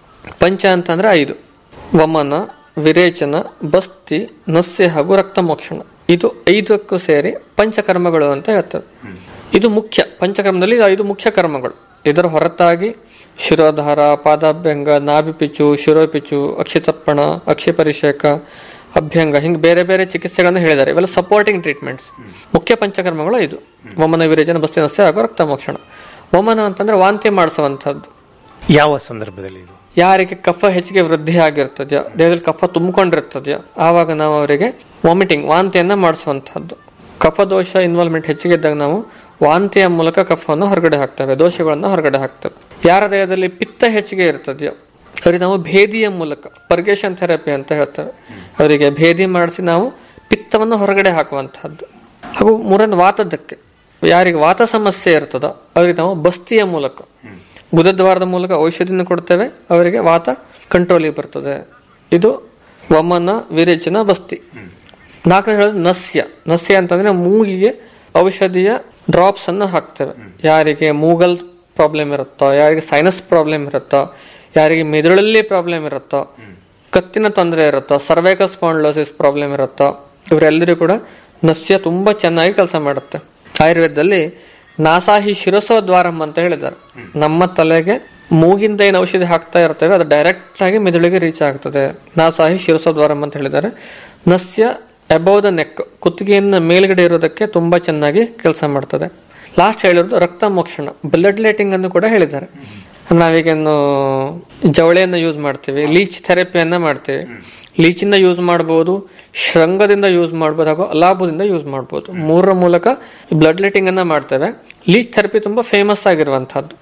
ಪಂಚ ಅಂತಂದ್ರೆ ಐದು ವಮನ ವಿರೇಚನ ಬಸ್ತಿ ನಸ್ಯ ಹಾಗೂ ರಕ್ತಮೋಕ್ಷಣ ಇದು ಐದಕ್ಕೂ ಸೇರಿ ಪಂಚಕರ್ಮಗಳು ಅಂತ ಹೇಳ್ತಾರೆ ಇದು ಮುಖ್ಯ ಪಂಚಕರ್ಮದಲ್ಲಿ ಇದು ಐದು ಮುಖ್ಯ ಕರ್ಮಗಳು ಇದರ ಹೊರತಾಗಿ ಶಿರೋಧಾರ ಪಾದಾಭ್ಯಂಗ ನಾಭಿಪಿಚು ಶಿರೋಪಿಚು ಅಕ್ಷಿತರ್ಪಣ ಅಕ್ಷಿಪರಿಷೇಕ ಅಭ್ಯಂಗ ಹಿಂಗೆ ಬೇರೆ ಬೇರೆ ಚಿಕಿತ್ಸೆಗಳನ್ನು ಹೇಳಿದ್ದಾರೆ ಇವೆಲ್ಲ ಸಪೋರ್ಟಿಂಗ್ ಟ್ರೀಟ್ಮೆಂಟ್ಸ್ ಮುಖ್ಯ ಪಂಚಕರ್ಮಗಳು ಇದು ವಮನ ವಿರೇಚನ ಬಸ್ತಿ ನಸ್ಯ ಹಾಗೂ ರಕ್ತಮೋಕ್ಷಣ ವಮನ ಅಂತಂದ್ರೆ ವಾಂತಿ ಮಾಡಿಸುವಂಥದ್ದು ಯಾವ ಸಂದರ್ಭದಲ್ಲಿ ಇದು ಯಾರಿಗೆ ಕಫ ಹೆಚ್ಚಿಗೆ ವೃದ್ಧಿ ಆಗಿರ್ತದೆಯೋ ದೇಹದಲ್ಲಿ ಕಫ ತುಂಬಿಕೊಂಡಿರ್ತದೆಯೋ ಆವಾಗ ನಾವು ಅವರಿಗೆ ವಾಮಿಟಿಂಗ್ ವಾಂತಿಯನ್ನ ಮಾಡಿಸುವಂತಹದ್ದು ಕಫ ದೋಷ ಇನ್ವಾಲ್ವ್ಮೆಂಟ್ ಹೆಚ್ಚಿಗೆ ಇದ್ದಾಗ ನಾವು ವಾಂತಿಯ ಮೂಲಕ ಕಫವನ್ನು ಹೊರಗಡೆ ಹಾಕ್ತೇವೆ ದೋಷಗಳನ್ನು ಹೊರಗಡೆ ಹಾಕ್ತೇವೆ ಯಾರ ದೇಹದಲ್ಲಿ ಪಿತ್ತ ಹೆಚ್ಚಿಗೆ ಇರ್ತದೆಯೋ ಅವರಿಗೆ ನಾವು ಭೇದಿಯ ಮೂಲಕ ಪರ್ಗೇಷನ್ ಥೆರಪಿ ಅಂತ ಹೇಳ್ತೇವೆ ಅವರಿಗೆ ಭೇದಿ ಮಾಡಿಸಿ ನಾವು ಪಿತ್ತವನ್ನು ಹೊರಗಡೆ ಹಾಕುವಂತಹದ್ದು ಹಾಗೂ ಮೂರನೇ ವಾತದಕ್ಕೆ ಯಾರಿಗೆ ವಾತ ಸಮಸ್ಯೆ ಇರ್ತದೋ ಅವರಿಗೆ ನಾವು ಬಸ್ತಿಯ ಮೂಲಕ ಬುಧದ್ವಾರದ ಮೂಲಕ ಔಷಧಿನ ಕೊಡ್ತೇವೆ ಅವರಿಗೆ ವಾತ ಕಂಟ್ರೋಲಿಗೆ ಬರ್ತದೆ ಇದು ವಮನ ವಿರೇಚನ ಬಸ್ತಿ ನಾಲ್ಕನೇ ಹೇಳೋದು ನಸ್ಯ ನಸ್ಯ ಅಂತಂದ್ರೆ ಮೂಗಿಗೆ ಔಷಧಿಯ ಡ್ರಾಪ್ಸ್ ಅನ್ನು ಹಾಕ್ತೇವೆ ಯಾರಿಗೆ ಮೂಗಲ್ ಪ್ರಾಬ್ಲಮ್ ಇರುತ್ತೋ ಯಾರಿಗೆ ಸೈನಸ್ ಪ್ರಾಬ್ಲಮ್ ಇರುತ್ತೋ ಯಾರಿಗೆ ಮೆದುಳಲ್ಲಿ ಪ್ರಾಬ್ಲಮ್ ಇರುತ್ತೋ ಕತ್ತಿನ ತೊಂದರೆ ಇರುತ್ತೋ ಸರ್ವೈಕಲ್ ಸ್ಪಾಂಡ್ಲೋಸಿಸ್ ಪ್ರಾಬ್ಲಮ್ ಇರುತ್ತೋ ಇವರೆಲ್ಲರೂ ಕೂಡ ನಸ್ಯ ತುಂಬಾ ಚೆನ್ನಾಗಿ ಕೆಲಸ ಮಾಡುತ್ತೆ ಆಯುರ್ವೇದದಲ್ಲಿ ನಾಸಾಹಿ ಶಿರಸೋ ದ್ವಾರಂ ಅಂತ ಹೇಳಿದ್ದಾರೆ ನಮ್ಮ ತಲೆಗೆ ಮೂಗಿಂದ ಏನು ಔಷಧಿ ಹಾಕ್ತಾ ಇರ್ತೇವೆ ಅದು ಡೈರೆಕ್ಟ್ ಆಗಿ ಮೆದುಳಿಗೆ ರೀಚ್ ಆಗ್ತದೆ ನಾಸಾಹಿ ಶಿರಸೋ ದ್ವಾರಂ ಅಂತ ಹೇಳಿದ್ದಾರೆ ನಸ್ಯ ಅಬೌವ್ ದ ನೆಕ್ ಕುತ್ತಿಗೆಯನ್ನು ಮೇಲ್ಗಡೆ ಇರೋದಕ್ಕೆ ತುಂಬಾ ಚೆನ್ನಾಗಿ ಕೆಲಸ ಮಾಡ್ತದೆ ಲಾಸ್ಟ್ ಹೇಳಿರೋದು ರಕ್ತ ಮೋಕ್ಷಣ ಬ್ಲಡ್ ಲೇಟಿಂಗ್ ಅನ್ನು ಕೂಡ ಹೇಳಿದ್ದಾರೆ ನಾವೀಗೇನು ಜವಳೆಯನ್ನು ಯೂಸ್ ಮಾಡ್ತೀವಿ ಲೀಚ್ ಥೆರಪಿಯನ್ನ ಮಾಡ್ತೀವಿ ಲೀಚಿಂದ ಯೂಸ್ ಮಾಡಬಹುದು ಶೃಂಗದಿಂದ ಯೂಸ್ ಮಾಡಬಹುದು ಹಾಗೂ ಅಲಾಭದಿಂದ ಯೂಸ್ ಮಾಡಬಹುದು ಮೂರರ ಮೂಲಕ ಬ್ಲಡ್ ಲೇಟಿಂಗ್ ಅನ್ನ ಮಾಡ್ತೇವೆ ಲೀಚ್ ಥೆರಪಿ ತುಂಬಾ ಫೇಮಸ್ ಆಗಿರುವಂತಹದ್ದು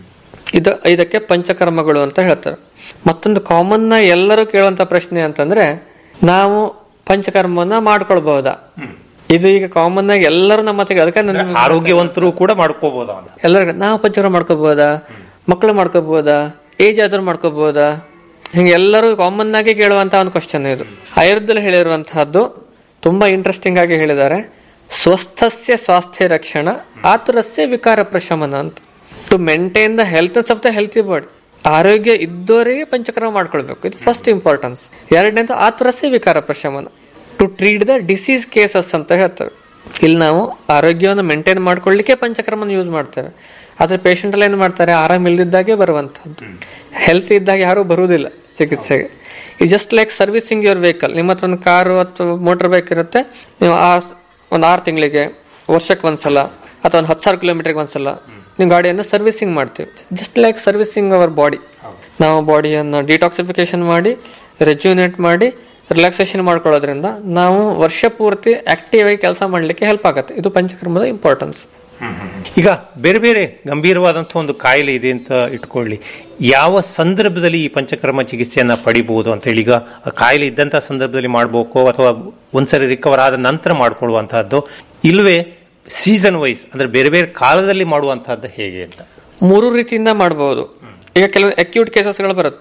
ಇದು ಇದಕ್ಕೆ ಪಂಚಕರ್ಮಗಳು ಅಂತ ಹೇಳ್ತಾರೆ ಮತ್ತೊಂದು ಕಾಮನ್ ಎಲ್ಲರೂ ಕೇಳುವಂತ ಪ್ರಶ್ನೆ ಅಂತಂದ್ರೆ ನಾವು ಪಂಚಕರ್ಮವನ್ನ ಮಾಡ್ಕೊಳ್ಬಹುದಾ ಇದು ಈಗ ಕಾಮನ್ ಆಗಿ ಎಲ್ಲರೂ ನಮ್ಮ ಹತ್ತಿರ ಅದಕ್ಕೆ ನನ್ನ ಆರೋಗ್ಯವಂತರು ಕೂಡ ಮಾಡ್ಕೋಬಹುದಾ ಅಂತ. ಎಲ್ಲರಿಗೂ ನಾವು ಪಂಚಕರ್ಮ ಮಾಡ್ಕೋಬಹುದಾ ಮಕ್ಕಳು ಮಾಡ್ಕೋಬಹುದಾ ಏಜ್ ಆದ್ರೂ ಮಾಡ್ಕೋಬಹುದಾ ಹಿಂಗೆ ಎಲ್ಲರೂ ಕಾಮನ್ ಆಗಿ ಕೇಳುವಂತ ಒಂದು ಕ್ವಶನ್ ಇದು ಆಯುರ್ವೇದದಲ್ಲಿ ಹೇಳಿರುವಂತಹದ್ದು ತುಂಬಾ ಇಂಟ್ರೆಸ್ಟಿಂಗ್ ಆಗಿ ಹೇಳಿದ್ದಾರೆ ಸ್ವಸ್ಥಸ್ಯ ಸ್ವಾಸ್ಥ್ಯ ರಕ್ಷಣ ಆತುರಸ್ಯ ವಿಕಾರ ಪ್ರಶಮನ ಅಂತ to maintain the health of the healthy body ಆರೋಗ್ಯ ಇದ್ದವರಿಗೆ ಪಂಚಕರ್ಮ ಮಾಡ್ಕೊಳ್ಬೇಕು ಇದು ಫಸ್ಟ್ ಇಂಪಾರ್ಟೆನ್ಸ್ ಎರಡನೇದು ಆತುರಸ್ಯ ವಿಕಾರ ಪ್ರಶಮನ to treat the disease cases ಅಂತ ಹೇಳ್ತಾರೆ ಇಲ್ಲಿ ನಾವು ಆರೋಗ್ಯವನ್ನು ಮೇಂಟೈನ್ ಮಾಡ್ಕೊಳ್ಳಿಕ್ಕೆ ಪಂಚಕರ್ಮನ ಯೂಸ್ ಮಾಡ್ತೇವೆ ಆದ್ರೆ ಪೇಷಂಟ್ ಎಲ್ಲ ಏನು ಮಾಡ್ತಾರೆ ಆರಾಮ್ ಇಲ್ದಿದ್ದಾಗೆ ಬರುವಂತಹದ್ದು ಹೆಲ್ತ್ ಇದ್ದಾಗ ಯಾರು ಬರುವುದಿಲ್ಲ ಚಿಕಿತ್ಸೆಗೆ ಈ just like servicing your vehicle ನಿಮ್ಮ ಹತ್ರ ಒಂದು ಕಾರು ಅಥವಾ ಮೋಟರ್ ಬೈಕ್ ಇರುತ್ತೆ ನೀವು ಆ ಒಂದು ಆರು ತಿಂಗಳಿಗೆ ವರ್ಷಕ್ಕೆ ಒಂದ್ಸಲ ಅಥವಾ ಒಂದು ಹತ್ತು ಸಾವಿರ ಕಿಲೋಮೀಟರ್ಗೆ ಒಂದ್ಸಲ ನೀವು ಗಾಡಿಯನ್ನು ಸರ್ವಿಸಿಂಗ್ ಮಾಡ್ತೀವಿ just like servicing our body ನಾವು ಬಾಡಿಯನ್ನು ಡಿಟಾಕ್ಸಿಫಿಕೇಶನ್ ಮಾಡಿ ರೆಜ್ಯೂನೇಟ್ ಮಾಡಿ ರಿಲ್ಯಾಕ್ಸೇಷನ್ ಮಾಡ್ಕೊಳ್ಳೋದ್ರಿಂದ ನಾವು ವರ್ಷ ಪೂರ್ತಿ ಆಕ್ಟಿವ್ ಆಗಿ ಕೆಲಸ ಮಾಡಲಿಕ್ಕೆ ಹೆಲ್ಪ್ ಆಗುತ್ತೆ ಇದು ಪಂಚಕರ್ಮದ ಇಂಪಾರ್ಟೆನ್ಸ್ ಈಗ ಬೇರೆ ಬೇರೆ ಗಂಭೀರವಾದಂತಹ ಒಂದು ಕಾಯಿಲೆ ಇದೆ ಅಂತ ಇಟ್ಕೊಳ್ಳಿ ಯಾವ ಸಂದರ್ಭದಲ್ಲಿ ಈ ಪಂಚಕರ್ಮ ಚಿಕಿತ್ಸೆಯನ್ನ ಪಡಿಬಹುದು ಅಂತ ಹೇಳಿ ಈಗ ಆ ಕಾಯಿಲೆ ಇದ್ದಂತಹ ಸಂದರ್ಭದಲ್ಲಿ ಮಾಡಬೇಕು ಅಥವಾ ಒಂದ್ಸರಿ ರಿಕವರ್ ಆದ ನಂತರ ಮಾಡ್ಕೊಳ್ಳುವಂತಹದ್ದು ಇಲ್ವೇ ಸೀಸನ್ ವೈಸ್ ಅಂದ್ರೆ ಬೇರೆ ಬೇರೆ ಕಾಲದಲ್ಲಿ ಮಾಡುವಂತಹದ್ದು ಹೇಗೆ ಅಂತ ಮೂರು ರೀತಿಯಿಂದ ಮಾಡಬಹುದು ಈಗ ಕೆಲವು ಅಕ್ಯೂಟ್ ಕೇಸಸ್ಗಳು ಬರುತ್ತೆ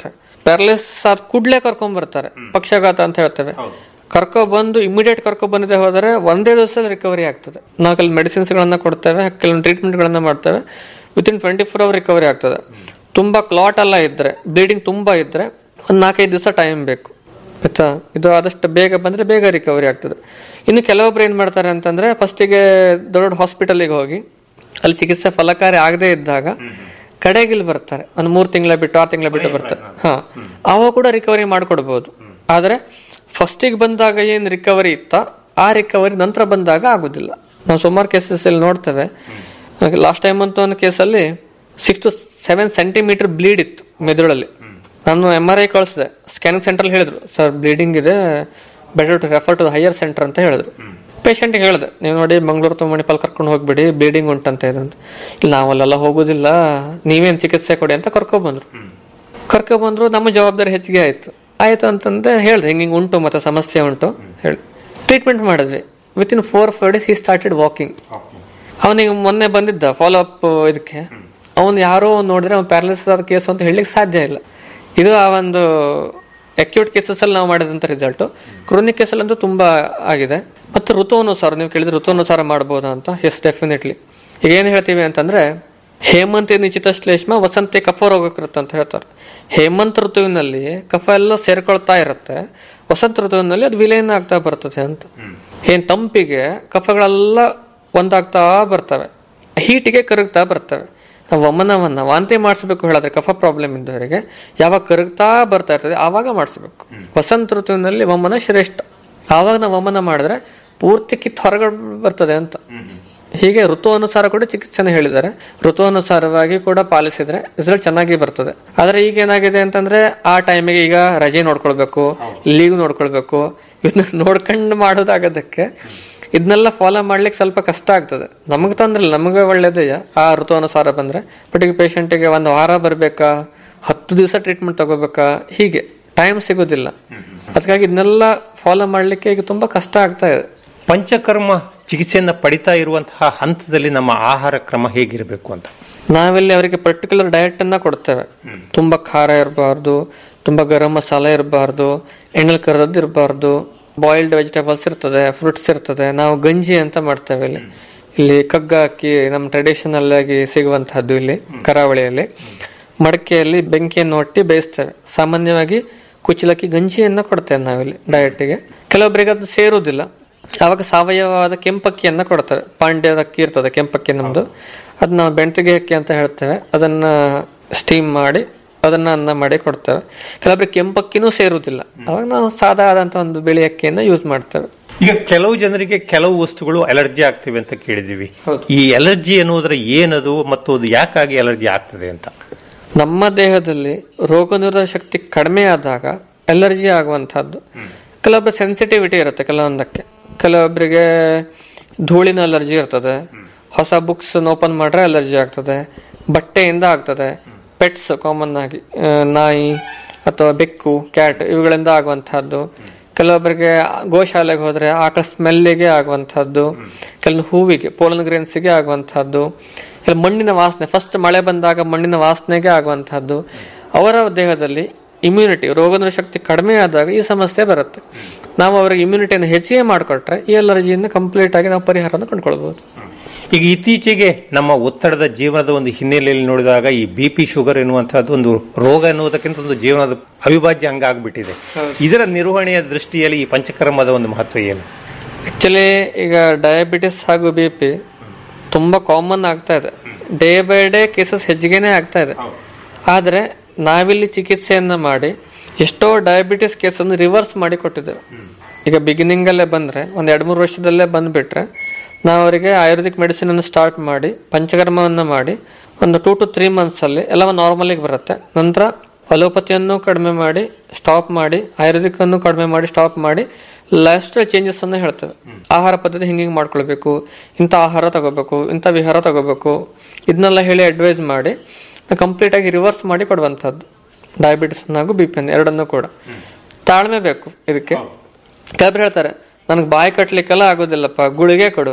ಪ್ಯಾರಲಿಸ್ ಆದ ಕೂಡ್ಲೆ ಕರ್ಕೊಂಡ್ ಬರ್ತಾರೆ ಪಕ್ಷಘಾತ ಅಂತ ಹೇಳ್ತೇವೆ ಕರ್ಕೊ ಬಂದು ಇಮಿಡಿಯೇಟ್ ಕರ್ಕೊ ಬಂದಿದೆ ಹೋದರೆ ಒಂದೇ ದಿವಸದಲ್ಲಿ ರಿಕವರಿ ಆಗ್ತದೆ ನಾವು ಕೆಲವು ಮೆಡಿಸಿನ್ಸ್ ಗಳನ್ನ ಕೊಡ್ತೇವೆ ಕೆಲವೊಂದು ಟ್ರೀಟ್ಮೆಂಟ್ ಗಳನ್ನ ಮಾಡ್ತೇವೆ within twenty four hour recovery ಆಗ್ತದೆ ತುಂಬಾ ಕ್ಲಾಟ್ ಎಲ್ಲ ಇದ್ರೆ ಬ್ಲೀಡಿಂಗ್ ತುಂಬಾ ಇದ್ರೆ ಒಂದ್ ನಾಲ್ಕೈದು ದಿವಸ ಟೈಮ್ ಬೇಕು ಆಯ್ತಾ ಇದು ಆದಷ್ಟು ಬೇಗ ಬಂದ್ರೆ ಬೇಗ ರಿಕವರಿ ಆಗ್ತದೆ ಇನ್ನು ಕೆಲವೊಬ್ರು ಏನ್ ಮಾಡ್ತಾರೆ ಅಂತಂದ್ರೆ ಫಸ್ಟಿಗೆ ದೊಡ್ಡ ದೊಡ್ಡ ಹಾಸ್ಪಿಟಲ್ಗೆ ಹೋಗಿ ಅಲ್ಲಿ ಚಿಕಿತ್ಸೆ ಫಲಕಾರಿ ಆಗದೆ ಇದ್ದಾಗ ಕಡೆಗೆ ಇಲ್ಲಿ ಬರ್ತಾರೆ ಒಂದು ಮೂರ್ ತಿಂಗಳ ಬಿಟ್ಟು ಆರು ತಿಂಗಳ ಬಿಟ್ಟು ಬರ್ತಾರೆ ಹಾ ಅವಾಗ ಕೂಡ ರಿಕವರಿ ಮಾಡ್ಕೊಡ್ಬೋದು ಆದ್ರೆ ಫಸ್ಟಿಗೆ ಬಂದಾಗ ಏನ್ ರಿಕವರಿ ಇತ್ತ ಆ ರಿಕವರಿ ನಂತರ ಬಂದಾಗ ಆಗುದಿಲ್ಲ ನಾವು ಸುಮಾರು ಕೇಸಸ್ ಅಲ್ಲಿ ನೋಡ್ತೇವೆ ಲಾಸ್ಟ್ ಟೈಮ್ ಅಂತ ಒಂದು ಕೇಸಲ್ಲಿ six to seven centimetre bleed ಇತ್ತು ಮೆದುಳಲ್ಲಿ ನಾನು ಎಮ್ ಆರ್ ಐ ಕಳಿಸಿದೆ ಸ್ಕ್ಯಾನಿಂಗ್ ಸೆಂಟರ್ ಹೇಳಿದ್ರು ಸರ್ ಬ್ಲೀಡಿಂಗ್ ಇದೆ better to refer to higher centre ಅಂತ ಹೇಳಿದ್ರು ಪೇಷಂಟ್ಗೆ ಹೇಳಿದೆ ನೀವು ನೋಡಿ ಮಂಗಳೂರು ತುಂಬ ಮಣಿಪಾಲ್ ಕರ್ಕೊಂಡು ಹೋಗ್ಬಿಡಿ ಬ್ಲೀಡಿಂಗ್ ಉಂಟಂತ ಇದೆ ಅಂತ ಇಲ್ಲ ನಾವಲ್ಲೆಲ್ಲ ಹೋಗೋದಿಲ್ಲ ನೀವೇನು ಚಿಕಿತ್ಸೆ ಕೊಡಿ ಅಂತ ಕರ್ಕೊಬಂದ್ರು ಕರ್ಕೊಬಂದ್ರು ನಮ್ಮ ಜವಾಬ್ದಾರಿ ಹೆಚ್ಚಿಗೆ ಆಯ್ತು ಆಯ್ತು ಅಂತಂದ್ರೆ ಹೇಳಿದೆ ಹಿಂಗೆ ಹಿಂಗೆ ಉಂಟು ಮತ್ತೆ ಸಮಸ್ಯೆ ಉಂಟು ಹೇಳಿ ಟ್ರೀಟ್ಮೆಂಟ್ ಮಾಡಿದ್ವಿ within four five days he started walking ಅವನಿಗೆ ಮೊನ್ನೆ ಬಂದಿದ್ದ ಫಾಲೋ ಅಪ್ ಇದಕ್ಕೆ ಅವನು ಯಾರೋ ಒಂದ್ ನೋಡಿದ್ರೆ ಅವ್ನು ಪ್ಯಾರಲಿಸಿಸ್ ಆದ ಕೇಸ್ ಅಂತ ಹೇಳಲಿಕ್ಕೆ ಸಾಧ್ಯ ಇಲ್ಲ ಇದು ಆ ಒಂದು ಅಕ್ಯೂಟ್ ಕೇಸಸ್ ಅಲ್ಲಿ ನಾವು ಮಾಡಿದಂತ ರಿಸಲ್ಟ್ ಕ್ರೋನಿಕ್ ಕೇಸಲ್ಲಿ ಅಂತೂ ತುಂಬಾ ಆಗಿದೆ ಮತ್ತೆ ಋತುವನುಸಾರ ನೀವು ಕೇಳಿದ್ರೆ ಋತುವನುಸಾರ ಮಾಡಬಹುದಾ ಅಂತ ಎಸ್ ಡೆಫಿನೆಟ್ಲಿ ಈಗ ಏನ್ ಹೇಳ್ತೀವಿ ಅಂತಂದ್ರೆ ಹೇಮಂತ ನಿಚಿತ ಶ್ಲೇಷ್ಮ ವಸಂತೆ ಕಫ ರೋಗಕೃತ ಅಂತ ಹೇಳ್ತಾರೆ ಹೇಮಂತ ಋತುವಿನಲ್ಲಿ ಕಫ ಎಲ್ಲ ಸೇರ್ಕೊಳ್ತಾ ಇರುತ್ತೆ ವಸಂತ ಋತುವಿನಲ್ಲಿ ಅದು ವಿಲೀನ ಆಗ್ತಾ ಬರ್ತದೆ ಅಂತ ಏನ್ ತಂಪಿಗೆ ಕಫಗಳೆಲ್ಲ ಒಂದಾಗ್ತಾ ಬರ್ತವೆ ಹೀಟಿಗೆ ಕರಗ್ತಾ ಬರ್ತವೆ ನಾವು ವಮನವನ್ನ ವಾಂತಿ ಮಾಡಿಸ್ಬೇಕು ಹೇಳಿದ್ರೆ ಕಫ ಪ್ರಾಬ್ಲಮ್ ಇದ್ದವರಿಗೆ ಯಾವಾಗ ಕರಗ್ತಾ ಬರ್ತಾ ಇರ್ತದೆ ಆವಾಗ ಮಾಡಿಸ್ಬೇಕು ವಸಂತ ಋತುವಿನಲ್ಲಿ ವಮನ ಶ್ರೇಷ್ಠ ಆವಾಗ ನಾವು ವಮನ ಮಾಡಿದ್ರೆ ಪೂರ್ತಿ ಕಿತ್ತು ಹೊರಗಡೆ ಬರ್ತದೆ ಅಂತ ಹೀಗೆ ಋತು ಅನುಸಾರ ಕೂಡ ಚಿಕಿತ್ಸೆನ ಹೇಳಿದ್ದಾರೆ ಋತು ಅನುಸಾರವಾಗಿ ಕೂಡ ಪಾಲಿಸಿದ್ರೆ ರಿಸಲ್ಟ್ ಚೆನ್ನಾಗಿ ಬರ್ತದೆ ಆದ್ರೆ ಈಗ ಏನಾಗಿದೆ ಅಂತಂದ್ರೆ ಆ ಟೈಮಿಗೆ ಈಗ ರಜೆ ನೋಡ್ಕೊಳ್ಬೇಕು ಲೀವ್ ನೋಡ್ಕೊಳ್ಬೇಕು ಇದನ್ನ ನೋಡ್ಕೊಂಡು ಮಾಡೋದಾಗೋದಕ್ಕೆ ಇದನ್ನೆಲ್ಲ ಫಾಲೋ ಮಾಡ್ಲಿಕ್ಕೆ ಸ್ವಲ್ಪ ಕಷ್ಟ ಆಗ್ತದೆ ನಮಗೆ ತಂದ್ರಲ್ಲ ನಮಗೆ ಒಳ್ಳೇದೇ ಆ ಋತು ಅನುಸಾರ ಬಂದ್ರೆ ಬಟ್ ಈಗ ಪೇಷಂಟಿಗೆ ಒಂದು ವಾರ ಬರ್ಬೇಕಾ ಹತ್ತು ದಿವಸ ಟ್ರೀಟ್ಮೆಂಟ್ ತಗೋಬೇಕಾ ಹೀಗೆ ಟೈಮ್ ಸಿಗೋದಿಲ್ಲ ಅದಕ್ಕಾಗಿ ಇದನ್ನೆಲ್ಲ ಫಾಲೋ ಮಾಡ್ಲಿಕ್ಕೆ ಈಗ ತುಂಬಾ ಕಷ್ಟ ಆಗ್ತಾ ಇದೆ ಪಂಚಕರ್ಮ ಚಿಕಿತ್ಸೆಯನ್ನ ಪಡಿತಾ ಇರುವಂತಹ ಹಂತದಲ್ಲಿ ನಮ್ಮ ಆಹಾರ ಕ್ರಮ ಹೇಗಿರಬೇಕು ಅಂತ ನಾವಿಲ್ಲಿ ಅವರಿಗೆ ಪರ್ಟಿಕ್ಯುಲರ್ ಡಯಟ್ ಅನ್ನ ಕೊಡ್ತೇವೆ ತುಂಬಾ ಖಾರ ಇರಬಾರ್ದು ತುಂಬಾ ಗರಂ ಮಸಾಲೆ ಇರಬಾರ್ದು ಎಣ್ಣೆಲ್ ಕರದ್ದು ಇರಬಾರ್ದು ಬಾಯ್ಲ್ಡ್ ವೆಜಿಟೇಬಲ್ಸ್ ಇರ್ತದೆ ಫ್ರೂಟ್ಸ್ ಇರ್ತದೆ ನಾವು ಗಂಜಿ ಅಂತ ಮಾಡ್ತೇವೆ ಇಲ್ಲಿ ಇಲ್ಲಿ ಕಗ್ಗ ಅಕ್ಕಿ ನಮ್ಮ ಟ್ರೆಡಿಷನಲ್ ಆಗಿ ಸಿಗುವಂತಹದ್ದು ಇಲ್ಲಿ ಕರಾವಳಿಯಲ್ಲಿ ಮಡಕೆಯಲ್ಲಿ ಬೆಂಕಿಯನ್ನು ಒಟ್ಟಿ ಬೇಯಿಸ್ತೇವೆ ಸಾಮಾನ್ಯವಾಗಿ ಕುಚ್ಚಲಕ್ಕಿ ಗಂಜಿಯನ್ನ ಕೊಡ್ತೇವೆ ನಾವಿಲ್ಲಿ ಡಯಟ್ಗೆ ಕೆಲವೊಬ್ಬರಿಗೆ ಅದು ಸೇರುವುದಿಲ್ಲ ಆವಾಗ ಸಾವಯವವಾದ ಕೆಂಪಕ್ಕಿಯನ್ನ ಕೊಡ್ತೇವೆ ಪಾಂಡ್ಯದ ಅಕ್ಕಿ ಇರ್ತದೆ ಕೆಂಪಕ್ಕಿ ನಮ್ದು ಅದನ್ನ ನಾವು ಬೆಣ್ತಿಗೆ ಅಕ್ಕಿ ಅಂತ ಹೇಳ್ತೇವೆ ಅದನ್ನ ಸ್ಟೀಮ್ ಮಾಡಿ ಅದನ್ನ ಅನ್ನ ಮಾಡಿ ಕೊಡ್ತೇವೆ ಕೆಲವೊಬ್ಬರಿಗೆ ಕೆಂಪಕ್ಕಿನೂ ಸೇರುವುದಿಲ್ಲ ಅವಾಗ ನಾವು ಸಾದಾ ಆದಂತ ಒಂದು ಬಿಳಿ ಅಕ್ಕಿಯನ್ನ ಯೂಸ್ ಮಾಡ್ತೇವೆ ಈಗ ಕೆಲವು ಜನರಿಗೆ ಕೆಲವು ವಸ್ತುಗಳು ಅಲರ್ಜಿ ಆಗ್ತಿವೆ ಅಂತ ಕೇಳಿದೀವಿ ಈ ಅಲರ್ಜಿ ಅನ್ನೋದ್ರ ಏನದು ಮತ್ತು ಅದು ಯಾಕಾಗಿ ಅಲರ್ಜಿ ಆಗ್ತದೆ ಅಂತ ನಮ್ಮ ದೇಹದಲ್ಲಿ ರೋಗ ನಿರೋಧಕ ಶಕ್ತಿ ಕಡಿಮೆ ಆದಾಗ ಅಲರ್ಜಿ ಆಗುವಂತಹದ್ದು ಕೆಲವೊಬ್ಬರು ಸೆನ್ಸಿಟಿವಿಟಿ ಇರುತ್ತೆ ಕೆಲವೊಂದಕ್ಕೆ ಕೆಲವೊಬ್ಬರಿಗೆ ಧೂಳಿನ ಅಲರ್ಜಿ ಇರ್ತದೆ ಹೊಸ ಬುಕ್ಸ್ ಓಪನ್ ಮಾಡ್ರೆ ಅಲರ್ಜಿ ಆಗ್ತದೆ ಬಟ್ಟೆಯಿಂದ ಆಗ್ತದೆ ಪೆಟ್ಸ್ ಕಾಮನ್ ಆಗಿ ಆ, ನಾಯಿ ಅಥವಾ ಬೆಕ್ಕು ಕ್ಯಾಟ್ ಇವುಗಳಿಂದ ಆಗುವಂತಹದ್ದು ಕೆಲವೊಬ್ಬರಿಗೆ ಗೋಶಾಲೆಗೆ ಹೋದ್ರೆ ಆಕಳ ಸ್ಮೆಲ್ಲಿಗೆ ಆಗುವಂತಹದ್ದು ಕೆಲವು ಹೂವಿಗೆ ಪೋಲನ್ ಗ್ರೇನ್ಸ್ಗೆ ಆಗುವಂತಹದ್ದು ಕೆಲವು ಮಣ್ಣಿನ ವಾಸನೆ ಫಸ್ಟ್ ಮಳೆ ಬಂದಾಗ ಮಣ್ಣಿನ ವಾಸನೆಗೆ ಆಗುವಂತಹದ್ದು ಅವರ ದೇಹದಲ್ಲಿ ಇಮ್ಯುನಿಟಿ ರೋಗದ ಶಕ್ತಿ ಕಡಿಮೆ ಆದಾಗ ಈ ಸಮಸ್ಯೆ ಬರುತ್ತೆ ನಾವು ಅವರಿಗೆ ಇಮ್ಯುನಿಟಿಯನ್ನು ಹೆಚ್ಚಿಗೆ ಮಾಡಿಕೊಟ್ರೆ ಈ ಅಲರ್ಜಿಯನ್ನು ಕಂಪ್ಲೀಟ್ ಆಗಿ ನಾವು ಪರಿಹಾರವನ್ನು ಕಂಡುಕೊಳ್ಬಹುದು ಈಗ ಇತ್ತೀಚೆಗೆ ನಮ್ಮ ಒತ್ತಡದ ಜೀವನದ ಒಂದು ಹಿನ್ನೆಲೆಯಲ್ಲಿ ನೋಡಿದಾಗ ಈ ಬಿ ಪಿ ಶುಗರ್ ಎನ್ನುವಂತಹದ್ದು ಒಂದು ರೋಗ ಎನ್ನುವುದಕ್ಕಿಂತ ಒಂದು ಜೀವನದ ಅವಿಭಾಜ್ಯ ಅಂಗ ಆಗ್ಬಿಟ್ಟಿದೆ ಇದರ ನಿರ್ವಹಣೆಯ ದೃಷ್ಟಿಯಲ್ಲಿ ಈ ಪಂಚಕರ್ಮದ ಒಂದು ಮಹತ್ವ ಏನು ಆಕ್ಚುಲಿ ಈಗ ಡಯಾಬಿಟಿಸ್ ಹಾಗೂ ಬಿ ಪಿ ತುಂಬಾ ಕಾಮನ್ ಆಗ್ತಾ ಇದೆ ಡೇ ಬೈ ಡೇ ಕೇಸಸ್ ಹೆಚ್ಚಿಗೆನೆ ಆಗ್ತಾ ಇದೆ ಆದ್ರೆ ನಾವಿಲ್ಲಿ ಚಿಕಿತ್ಸೆಯನ್ನ ಮಾಡಿ ಎಷ್ಟೋ ಡಯಾಬಿಟಿಸ್ ಕೇಸನ್ನು ರಿವರ್ಸ್ ಮಾಡಿ ಕೊಟ್ಟಿದ್ದೇವೆ ಈಗ ಬಿಗಿನಿಂಗ್ ಅಲ್ಲೇ ಬಂದ್ರೆ ಒಂದ್ ಎರಡ್ ಮೂರು ವರ್ಷದಲ್ಲೇ ಬಂದ್ಬಿಟ್ರೆ ನಾವು ಅವರಿಗೆ ಆಯುರ್ವೇದಿಕ್ ಮೆಡಿಸಿನ್ ಅನ್ನು ಸ್ಟಾರ್ಟ್ ಮಾಡಿ ಪಂಚಕರ್ಮವನ್ನ ಮಾಡಿ ಒಂದು ಟೂ ಟು ತ್ರೀ ಮಂತ್ಸ್ ಅಲ್ಲಿ ಎಲ್ಲ ನಾರ್ಮಲಿಗೆ ಬರುತ್ತೆ ನಂತರ ಅಲೋಪತಿಯನ್ನು ಕಡಿಮೆ ಮಾಡಿ ಸ್ಟಾಪ್ ಮಾಡಿ ಆಯುರ್ವೇದಿಕ್ ಅನ್ನು ಕಡಿಮೆ ಮಾಡಿ ಸ್ಟಾಪ್ ಮಾಡಿ ಲೈಫ್ ಸ್ಟೈಲ್ ಚೇಂಜಸ್ ಅನ್ನು ಹೇಳ್ತೇವೆ ಆಹಾರ ಪದ್ಧತಿ ಹಿಂಗೆ ಹಿಂಗೆ ಮಾಡ್ಕೊಳ್ಬೇಕು ಇಂಥ ಆಹಾರ ತಗೋಬೇಕು ಇಂಥ ವಿಹಾರ ತಗೋಬೇಕು ಇದನ್ನೆಲ್ಲ ಹೇಳಿ ಅಡ್ವೈಸ್ ಮಾಡಿ ಕಂಪ್ಲೀಟ್ ಆಗಿ ರಿವರ್ಸ್ ಮಾಡಿ ಕೊಡುವಂಥದ್ದು ಡಯಾಬಿಟಿಸ್ ಹಾಗೂ ಬಿ ಪಿ ಎರಡನ್ನೂ ಕೂಡ ತಾಳ್ಮೆ ಬೇಕು ಇದಕ್ಕೆ ಕೆಲವರು ಹೇಳ್ತಾರೆ ನನಗೆ ಬಾಯಿ ಕಟ್ಲಿಕ್ಕೆಲ್ಲ ಆಗೋದಿಲ್ಲಪ್ಪ ಗುಳಿಗೆ ಕೊಡು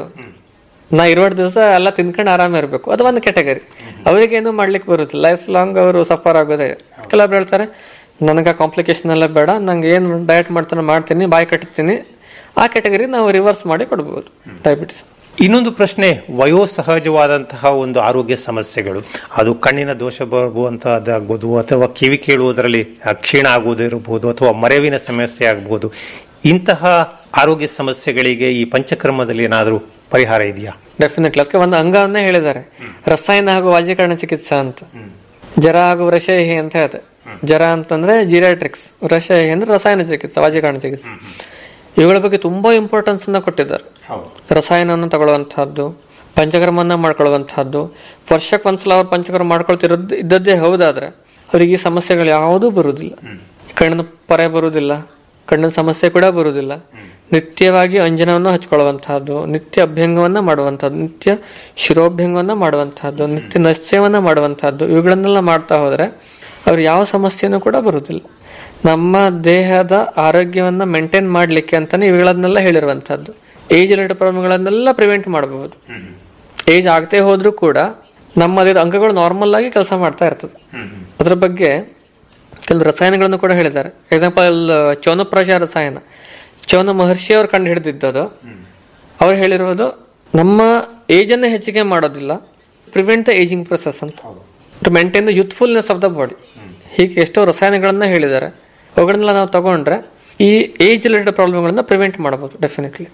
ನಾ ಇರುವಷ್ಟು ದಿವಸ ಎಲ್ಲ ತಿನ್ಕೊಂಡು ಆರಾಮ ಇರಬೇಕು ಅದು ಒಂದು ಕೆಟಗರಿ ಅವರಿಗೇನು ಮಾಡ್ಲಿಕ್ಕೆ ಬರುತ್ತಿಲ್ಲ ಲೈಫ್ ಲಾಂಗ್ ಅವರು ಸಫರ್ ಆಗೋದೇ ಕೆಲವೊಬ್ರು ಹೇಳ್ತಾರೆ ನನಗೆ ಕಾಂಪ್ಲಿಕೇಶನ್ ಎಲ್ಲ ಬೇಡ ನಂಗೆ ಏನು ಡಯಟ್ ಮಾಡ್ತಾನೆ ಮಾಡ್ತೀನಿ ಬಾಯಿ ಕಟ್ತೀನಿ ಆ ಕ್ಯಾಟಗರಿ ನಾವು ರಿವರ್ಸ್ ಮಾಡಿ ಕೊಡ್ಬೋದು ಡಯಾಬಿಟಿಸ್ ಇನ್ನೊಂದು ಪ್ರಶ್ನೆ ವಯೋಸಹಜವಾದಂತಹ ಒಂದು ಆರೋಗ್ಯ ಸಮಸ್ಯೆಗಳು ಅದು ಕಣ್ಣಿನ ದೋಷ ಬರುವಂತಹದ್ದಾಗ್ಬೋದು ಅಥವಾ ಕಿವಿ ಕೇಳುವುದರಲ್ಲಿ ಆ, ಕ್ಷೀಣ ಆಗುವುದು ಇರಬಹುದು ಅಥವಾ ಮರೆವಿನ ಸಮಸ್ಯೆ ಆಗಬಹುದು ಇಂತಹ ಆರೋಗ್ಯ ಸಮಸ್ಯೆಗಳಿಗೆ ಈ ಪಂಚಕರ್ಮದಲ್ಲಿ ಏನಾದರೂ ಪರಿಹಾರ ಇದೆಯಾ ಡೆಫಿನೆಟ್ಲಿ ಅದಕ್ಕೆ ಒಂದು ಅಂಗವನ್ನೇ ಹೇಳಿದ್ದಾರೆ ರಸಾಯನ ಹಾಗೂ ವಾಜೀಕರಣ ಚಿಕಿತ್ಸಾ ಅಂತ ಜರ ಹಾಗೂ ರಶೇಹಿ ಅಂತ ಹೇಳ್ತೆ ಜರ ಅಂತಂದ್ರೆ ಜಿರಾಟ್ರಿಕ್ಸ್ ರಶೇಹಿ ಅಂದ್ರೆ ರಸಾಯನ ಚಿಕಿತ್ಸೆ ವಾಜೀಕರಣ ಚಿಕಿತ್ಸೆ ಇವುಗಳ ಬಗ್ಗೆ ತುಂಬಾ ಇಂಪಾರ್ಟೆನ್ಸ್ ಅನ್ನ ಕೊಟ್ಟಿದ್ದಾರೆ ರಸಾಯನವನ್ನು ತಗೊಳ್ಳುವಂತಹದ್ದು ಪಂಚಕರ್ಮವನ್ನ ಮಾಡ್ಕೊಳ್ಳುವಂತಹದ್ದು ವರ್ಷಕ್ಕೆ ಒಂದ್ಸಲ ಅವ್ರು ಪಂಚಕರ್ಮ ಮಾಡ್ಕೊಳ್ತಿರೋದು ಇದ್ದದ್ದೇ ಹೌದಾದ್ರೆ ಅವರಿಗೆ ಈ ಸಮಸ್ಯೆಗಳು ಯಾವುದೂ ಬರುವುದಿಲ್ಲ ಕಣ್ಣಿನ ಪೊರೆ ಬರುವುದಿಲ್ಲ ಕಣ್ಣಿನ ಸಮಸ್ಯೆ ಕೂಡ ಬರುವುದಿಲ್ಲ ನಿತ್ಯವಾಗಿ ಅಂಜನವನ್ನು ಹಚ್ಕೊಳ್ಳುವಂತಹದ್ದು ನಿತ್ಯ ಅಭ್ಯಂಗವನ್ನ ಮಾಡುವಂತಹದ್ದು ನಿತ್ಯ ಶಿರೋಭ್ಯಂಗವನ್ನ ಮಾಡುವಂತಹದ್ದು ನಿತ್ಯ ನಸ್ಯವನ್ನ ಮಾಡುವಂತಹದ್ದು ಇವುಗಳನ್ನೆಲ್ಲ ಮಾಡ್ತಾ ಹೋದ್ರೆ ಅವ್ರು ಯಾವ ಸಮಸ್ಯೆನೂ ಕೂಡ ಬರುವುದಿಲ್ಲ ನಮ್ಮ ದೇಹದ ಆರೋಗ್ಯವನ್ನ ಮೇಂಟೈನ್ ಮಾಡ್ಲಿಕ್ಕೆ ಅಂತಾನೆ ಇವುಗಳನ್ನೆಲ್ಲ ಹೇಳಿರುವಂತಹದ್ದು ಏಜ್ ರಿಲೇಟೆಡ್ ಪ್ರಾಬ್ಲಮ್ಗಳನ್ನೆಲ್ಲ ಪ್ರಿವೆಂಟ್ ಮಾಡಬಹುದು ಏಜ್ ಆಗದೆ ಹೋದ್ರೂ ಕೂಡ ನಮ್ಮ ದೇಹದ ಅಂಗಗಳು ನಾರ್ಮಲ್ ಆಗಿ ಕೆಲಸ ಮಾಡ್ತಾ ಇರ್ತದೆ ಅದ್ರ ಬಗ್ಗೆ ಕೆಲವು ರಸಾಯನಗಳನ್ನು ಕೂಡ ಹೇಳಿದ್ದಾರೆ ಎಕ್ಸಾಂಪಲ್ ಚೌನಪ್ರಾಶ ರಸಾಯನ ಚೌನ ಮಹರ್ಷಿ ಅವರು ಕಂಡು ಹಿಡಿದಿದ್ದದು ಅವ್ರು ಹೇಳಿರುವುದು ನಮ್ಮ ಏಜ್ ಅನ್ನ ಹೆಚ್ಚಿಗೆ ಮಾಡೋದಿಲ್ಲ ಪ್ರಿವೆಂಟ್ ದ ಏಜಿಂಗ್ ಪ್ರೊಸೆಸ್ ಅಂತ to maintain the youthfulness of the body ಹೀಗೆ ಎಷ್ಟೋ ರಸಾಯನಗಳನ್ನ ಹೇಳಿದ್ದಾರೆ ಅವುಗಳನ್ನೆಲ್ಲ ನಾವು ತಗೊಂಡ್ರೆ ಈ ಏಜ್ ರಿಲೇಟೆಡ್ ಪ್ರಾಬ್ಲಮ್ಗಳನ್ನ ಪ್ರಿವೆಂಟ್ ಮಾಡಬಹುದು ಡೆಫಿನೆಟ್ಲಿ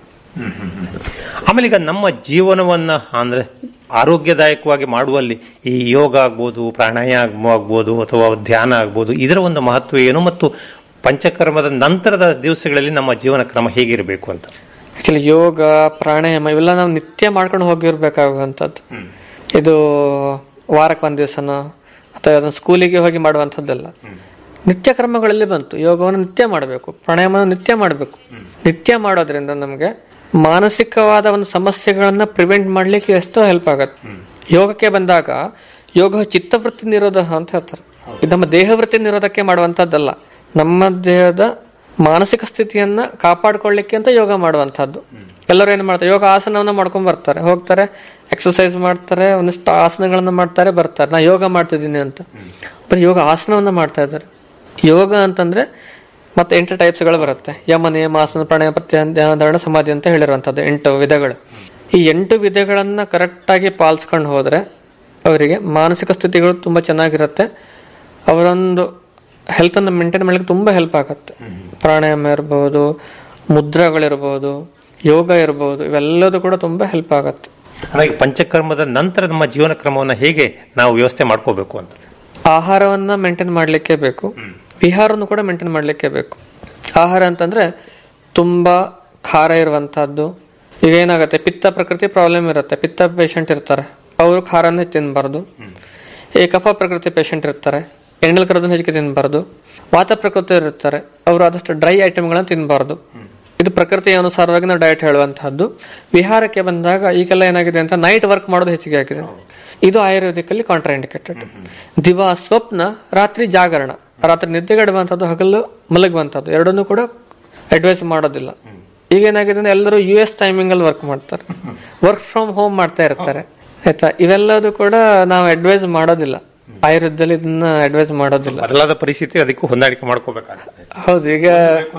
ಆಮೇಲೆ ಈಗ ನಮ್ಮ ಜೀವನವನ್ನ ಅಂದ್ರೆ ಆರೋಗ್ಯದಾಯಕವಾಗಿ ಮಾಡುವಲ್ಲಿ ಈ ಯೋಗ ಆಗ್ಬೋದು ಪ್ರಾಣಾಯಾಮ ಆಗ್ಬೋದು ಅಥವಾ ಧ್ಯಾನ ಆಗ್ಬೋದು ಇದರ ಒಂದು ಮಹತ್ವ ಏನು ಮತ್ತು ಪಂಚಕರ್ಮದ ನಂತರದ ದಿವಸಗಳಲ್ಲಿ ನಮ್ಮ ಜೀವನ ಕ್ರಮ ಹೇಗಿರಬೇಕು ಅಂತ ಆಕ್ಚುಲಿ ಯೋಗ ಪ್ರಾಣಾಯಾಮ ಇವೆಲ್ಲ ನಾವು ನಿತ್ಯ ಮಾಡ್ಕೊಂಡು ಹೋಗಿರ್ಬೇಕಾಗುವಂಥದ್ದು ಇದು ವಾರಕ್ಕೆ ಒಂದ್ ದಿವಸನ ಅಥವಾ ಅದನ್ನ ಸ್ಕೂಲಿಗೆ ಹೋಗಿ ಮಾಡುವಂಥದ್ದಲ್ಲ ನಿತ್ಯ ಕ್ರಮಗಳಲ್ಲಿ ಬಂತು ಯೋಗವನ್ನು ನಿತ್ಯ ಮಾಡಬೇಕು ಪ್ರಾಣಾಯಾಮವನ್ನು ನಿತ್ಯ ಮಾಡಬೇಕು ನಿತ್ಯ ಮಾಡೋದ್ರಿಂದ ನಮಗೆ ಮಾನಸಿಕವಾದ ಒಂದು ಸಮಸ್ಯೆಗಳನ್ನ ಪ್ರಿವೆಂಟ್ ಮಾಡ್ಲಿಕ್ಕೆ ಎಷ್ಟೋ ಹೆಲ್ಪ್ ಆಗತ್ತೆ ಯೋಗಕ್ಕೆ ಬಂದಾಗ ಯೋಗ ಚಿತ್ತವೃತ್ತಿ ನಿರೋಧ ಅಂತ ಹೇಳ್ತಾರೆ ಇದು ನಮ್ಮ ದೇಹವೃತ್ತಿ ನಿರೋಧಕ್ಕೆ ಮಾಡುವಂತದ್ದಲ್ಲ ನಮ್ಮ ದೇಹದ ಮಾನಸಿಕ ಸ್ಥಿತಿಯನ್ನ ಕಾಪಾಡ್ಕೊಳ್ಳಿಕ್ಕೆ ಅಂತ ಯೋಗ ಮಾಡುವಂತಹದ್ದು ಎಲ್ಲರೂ ಏನ್ ಮಾಡ್ತಾರೆ ಯೋಗ ಆಸನವನ್ನ ಮಾಡ್ಕೊಂಡ್ ಬರ್ತಾರೆ ಹೋಗ್ತಾರೆ ಎಕ್ಸರ್ಸೈಸ್ ಮಾಡ್ತಾರೆ ಒಂದಿಷ್ಟು ಆಸನಗಳನ್ನ ಮಾಡ್ತಾರೆ ಬರ್ತಾರೆ ನಾ ಯೋಗ ಮಾಡ್ತಿದ್ದೀನಿ ಅಂತ ಬರೀ ಯೋಗ ಆಸನವನ್ನ ಮಾಡ್ತಾ ಇದ್ದಾರೆ ಯೋಗ ಅಂತಂದ್ರೆ ಮತ್ತೆ ಎಂಟು types ಗಳು ಬರುತ್ತೆ ಯಮ ನಿಯಮ ಆಸನ ಪ್ರಾಣಾಯಾಮ ಪ್ರತ್ಯಾಹಾರ ಧ್ಯಾನ ಧಾರಣ ಸಮಾಧಿ ಅಂತ ಹೇಳಿರುವಂತದ್ದು ಎಂಟು ವಿಧಗಳು ಈ ಎಂಟು ವಿಧಗಳನ್ನ ಕರೆಕ್ಟ್ ಆಗಿ ಪಾಲಿಸ್ಕೊಂಡು ಹೋದ್ರೆ ಅವರಿಗೆ ಮಾನಸಿಕ ಸ್ಥಿತಿಗಳು ತುಂಬಾ ಚೆನ್ನಾಗಿರುತ್ತೆ ಅವರೊಂದು ಹೆಲ್ತ್ ಅನ್ನು ಮೇಂಟೈನ್ ಮಾಡ್ಲಿಕ್ಕೆ ತುಂಬಾ ಹೆಲ್ಪ್ ಆಗುತ್ತೆ ಪ್ರಾಣಾಯಾಮ ಇರಬಹುದು ಮುದ್ರಗಳಿರ್ಬೋದು ಯೋಗ ಇರಬಹುದು ಇವೆಲ್ಲದೂ ಕೂಡ ತುಂಬಾ ಹೆಲ್ಪ್ ಆಗುತ್ತೆ ಹಾಗಾಗಿ ಪಂಚಕರ್ಮದ ನಂತರ ನಮ್ಮ ಜೀವನ ಕ್ರಮವನ್ನು ಹೇಗೆ ನಾವು ವ್ಯವಸ್ಥೆ ಮಾಡ್ಕೋಬೇಕು ಅಂತ ಆಹಾರವನ್ನ ಮೇಂಟೈನ್ ಮಾಡ್ಲಿಕ್ಕೆ ಬೇಕು ವಿಹಾರವನ್ನು ಕೂಡ ಮೇಂಟೈನ್ ಮಾಡ್ಲಿಕ್ಕೆ ಬೇಕು ಆಹಾರ ಅಂತಂದ್ರೆ ತುಂಬಾ ಖಾರ ಇರುವಂತಹದ್ದು ಈಗ ಏನಾಗುತ್ತೆ ಪಿತ್ತ ಪ್ರಕೃತಿ ಪ್ರಾಬ್ಲಮ್ ಇರುತ್ತೆ ಪಿತ್ತ ಪೇಷಂಟ್ ಇರ್ತಾರೆ ಅವರು ಖಾರನೇ ತಿನ್ನಬಾರ್ದು ಈ ಕಫ ಪ್ರಕೃತಿ ಪೇಷಂಟ್ ಇರ್ತಾರೆ ಎಣ್ಣೆಲ್ ಕರದನ್ನು ಹೆಚ್ಚಿಗೆ ತಿನ್ನಬಾರ್ದು ವಾತ ಪ್ರಕೃತಿ ಇರ್ತಾರೆ ಅವರು ಆದಷ್ಟು ಡ್ರೈ ಐಟಮ್ಗಳನ್ನ ತಿನ್ನಬಾರ್ದು ಇದು ಪ್ರಕೃತಿಯ ಅನುಸಾರವಾಗಿ ನಾವು ಡಯಟ್ ಹೇಳುವಂತಹದ್ದು ವಿಹಾರಕ್ಕೆ ಬಂದಾಗ ಈಗೆಲ್ಲ ಏನಾಗಿದೆ ಅಂತ ನೈಟ್ ವರ್ಕ್ ಮಾಡೋದು ಹೆಚ್ಚಿಗೆ ಆಗಿದೆ ಇದು ಆಯುರ್ವೇದಿಕಲ್ಲಿ ಕಾಂಟ್ರಾ ಇಂಡಿಕೇಟೆಡ್ ದಿವಾ ಸ್ವಪ್ನ ರಾತ್ರಿ ಜಾಗರಣ ರಾತ್ರಿ ನಿದ್ದೆಗೆಡುವಂಥದ್ದು ಹಗಲು ಮಲಗುವಂಥದ್ದು ಎರಡನ್ನೂ ಕೂಡ ಅಡ್ವೈಸ್ ಮಾಡೋದಿಲ್ಲ ಈಗ ಏನಾಗಿದೆ ಅಂದ್ರೆ ಎಲ್ಲರೂ ಯು ಎಸ್ ಟೈಮಿಂಗ್ ಅಲ್ಲಿ ವರ್ಕ್ ಮಾಡ್ತಾರೆ ವರ್ಕ್ ಫ್ರಮ್ ಹೋಮ್ ಮಾಡ್ತಾ ಇರ್ತಾರೆ ಆಯ್ತಾ ಇವೆಲ್ಲದೂ ಕೂಡ ನಾವು ಅಡ್ವೈಸ್ ಮಾಡೋದಿಲ್ಲ ಆಯುರ್ವೇದದಲ್ಲಿ ಇದನ್ನ ಅಡ್ವೈಸ್ ಮಾಡೋದಿಲ್ಲ ಬದಲಾದ ಪರಿಸ್ಥಿತಿ ಅದಕ್ಕೂ ಹೊಂದಾಣಿಕೆ ಮಾಡ್ಕೋಬೇಕಾಗುತ್ತೆ ಹೌದು ಈಗ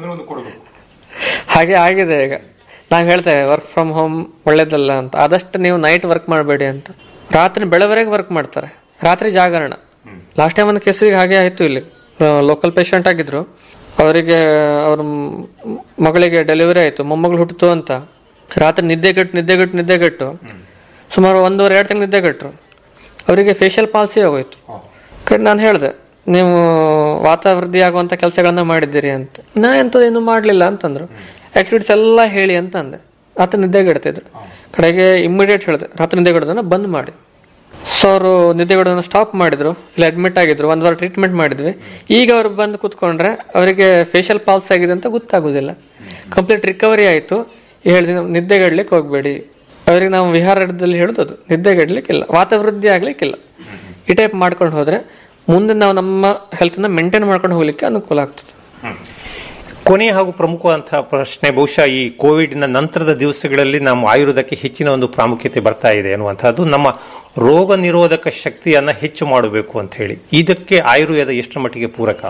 ಹಾಗೆ ಆಗಿದೆ ಈಗ ನಾವ್ ಹೇಳ್ತೇವೆ ವರ್ಕ್ ಫ್ರಮ್ ಹೋಮ್ ಒಳ್ಳೇದಲ್ಲ ಅಂತ ಆದಷ್ಟು ನೀವು ನೈಟ್ ವರ್ಕ್ ಮಾಡಬೇಡಿ ಅಂತ ರಾತ್ರಿ ಬೆಳವರೆಗೆ ವರ್ಕ್ ಮಾಡ್ತಾರೆ ರಾತ್ರಿ ಜಾಗರಣ ಲಾಸ್ಟ್ ಟೈಮ್ ಒಂದು ಕೇಸಿಗೆ ಹಾಗೆ ಆಯ್ತು ಇಲ್ಲಿ ಲೋಕಲ್ ಪೇಷಂಟ್ ಆಗಿದ್ರು ಅವರಿಗೆ ಅವ್ರ ಮ್- ಮಗಳಿಗೆ ಡೆಲಿವರಿ ಆಯ್ತು ಮೊಮ್ಮಗಳು ಹುಟ್ಟಿತು ಅಂತ ರಾತ್ರಿ ನಿದ್ದೆಗೆಟ್ಟು ನಿದ್ದೆಗೆಟ್ಟು ನಿದ್ದೆಗೆಟ್ಟು ಸುಮಾರು ಒಂದೂವರೆ ಎರಡು ತಿಂಗಳು ನಿದ್ದೆಗೆಟ್ರು ಅವರಿಗೆ ಫೇಶಿಯಲ್ ಪಾಲ್ಸಿ ಆಗೋಯ್ತು ಕಡೆ ನಾನು ಹೇಳಿದೆ ನೀವು ವಾತಾವೃದ್ಧಿ ಆಗುವಂತ ಕೆಲಸಗಳನ್ನ ಮಾಡಿದ್ದೀರಿ ಅಂತ ನಾ ಎಂಥದ್ದೇನು ಮಾಡಲಿಲ್ಲ ಅಂತಂದ್ರು ಆಕ್ಟಿವಿಟೀಸ್ ಎಲ್ಲ ಹೇಳಿ ಅಂತ ಅಂದೆ ಆತ ನಿದ್ದೆಗೆಡ್ತಿದ್ರು ಕಡೆಗೆ ಇಮ್ಮಿಡಿಯೇಟ್ ಹೇಳಿದೆ ರಾತ್ರಿ ನಿದ್ದೆಗೆಡೋದನ್ನ ಬಂದ್ ಮಾಡಿ ಸೊ ಅವರು ನಿದ್ದೆಗೆಡೋದನ್ನ ಸ್ಟಾಪ್ ಮಾಡಿದ್ರು ಇಲ್ಲಿ ಅಡ್ಮಿಟ್ ಆಗಿದ್ರು ಒಂದ್ ವಾರ ಟ್ರೀಟ್ಮೆಂಟ್ ಮಾಡಿದ್ವಿ ಈಗ ಅವ್ರು ಬಂದು ಕೂತ್ಕೊಂಡ್ರೆ ಅವರಿಗೆ ಫೇಶಿಯಲ್ ಪಾಲ್ಸ್ ಆಗಿದೆ ಅಂತ ಗೊತ್ತಾಗೋದಿಲ್ಲ ಕಂಪ್ಲೀಟ್ ರಿಕವರಿ ಆಯ್ತು ಹೇಳಿದ ನಿದ್ದೆಗೆಡ್ಲಿಕ್ಕೆ ಹೋಗ್ಬೇಡಿ ಅವರಿಗೆ ನಾವು ವಿಹಾರದಲ್ಲಿ ಹೇಳೋದು ನಿದ್ದೆಗೆಡ್ಲಿಕ್ಕಿಲ್ಲ ವಾತಾವೃದ್ಧಿ ಆಗ್ಲಿಕ್ಕಿಲ್ಲ ಈ ಟೈಪ್ ಮಾಡ್ಕೊಂಡು ಹೋದ್ರೆ ಮುಂದೆ ನಾವು ನಮ್ಮ ಹೆಲ್ತ್ ನ ಮೇಂಟೈನ್ ಮಾಡ್ಕೊಂಡು ಹೋಗ್ಲಿಕ್ಕೆ ಅನುಕೂಲ ಆಗ್ತದೆ ಕೊನೆಯ ಹಾಗೂ ಪ್ರಮುಖವಂತಹ ಪ್ರಶ್ನೆ ಬಹುಶಃ ಈ ಕೋವಿಡ್ನ ನಂತರದ ದಿವಸಗಳಲ್ಲಿ ನಮ್ಮ ಆಯುರ್ವೇದಕ್ಕೆ ಹೆಚ್ಚಿನ ಒಂದು ಪ್ರಾಮುಖ್ಯತೆ ಬರ್ತಾ ಇದೆ ಅನ್ನುವಂಥದ್ದು ನಮ್ಮ ರೋಗ ನಿರೋಧಕ ಶಕ್ತಿಯನ್ನ ಹೆಚ್ಚು ಮಾಡಬೇಕು ಅಂತ ಹೇಳಿ ಇದಕ್ಕೆ ಆಯುರ್ವೇದ ಎಷ್ಟರ ಮಟ್ಟಿಗೆ ಪೂರಕ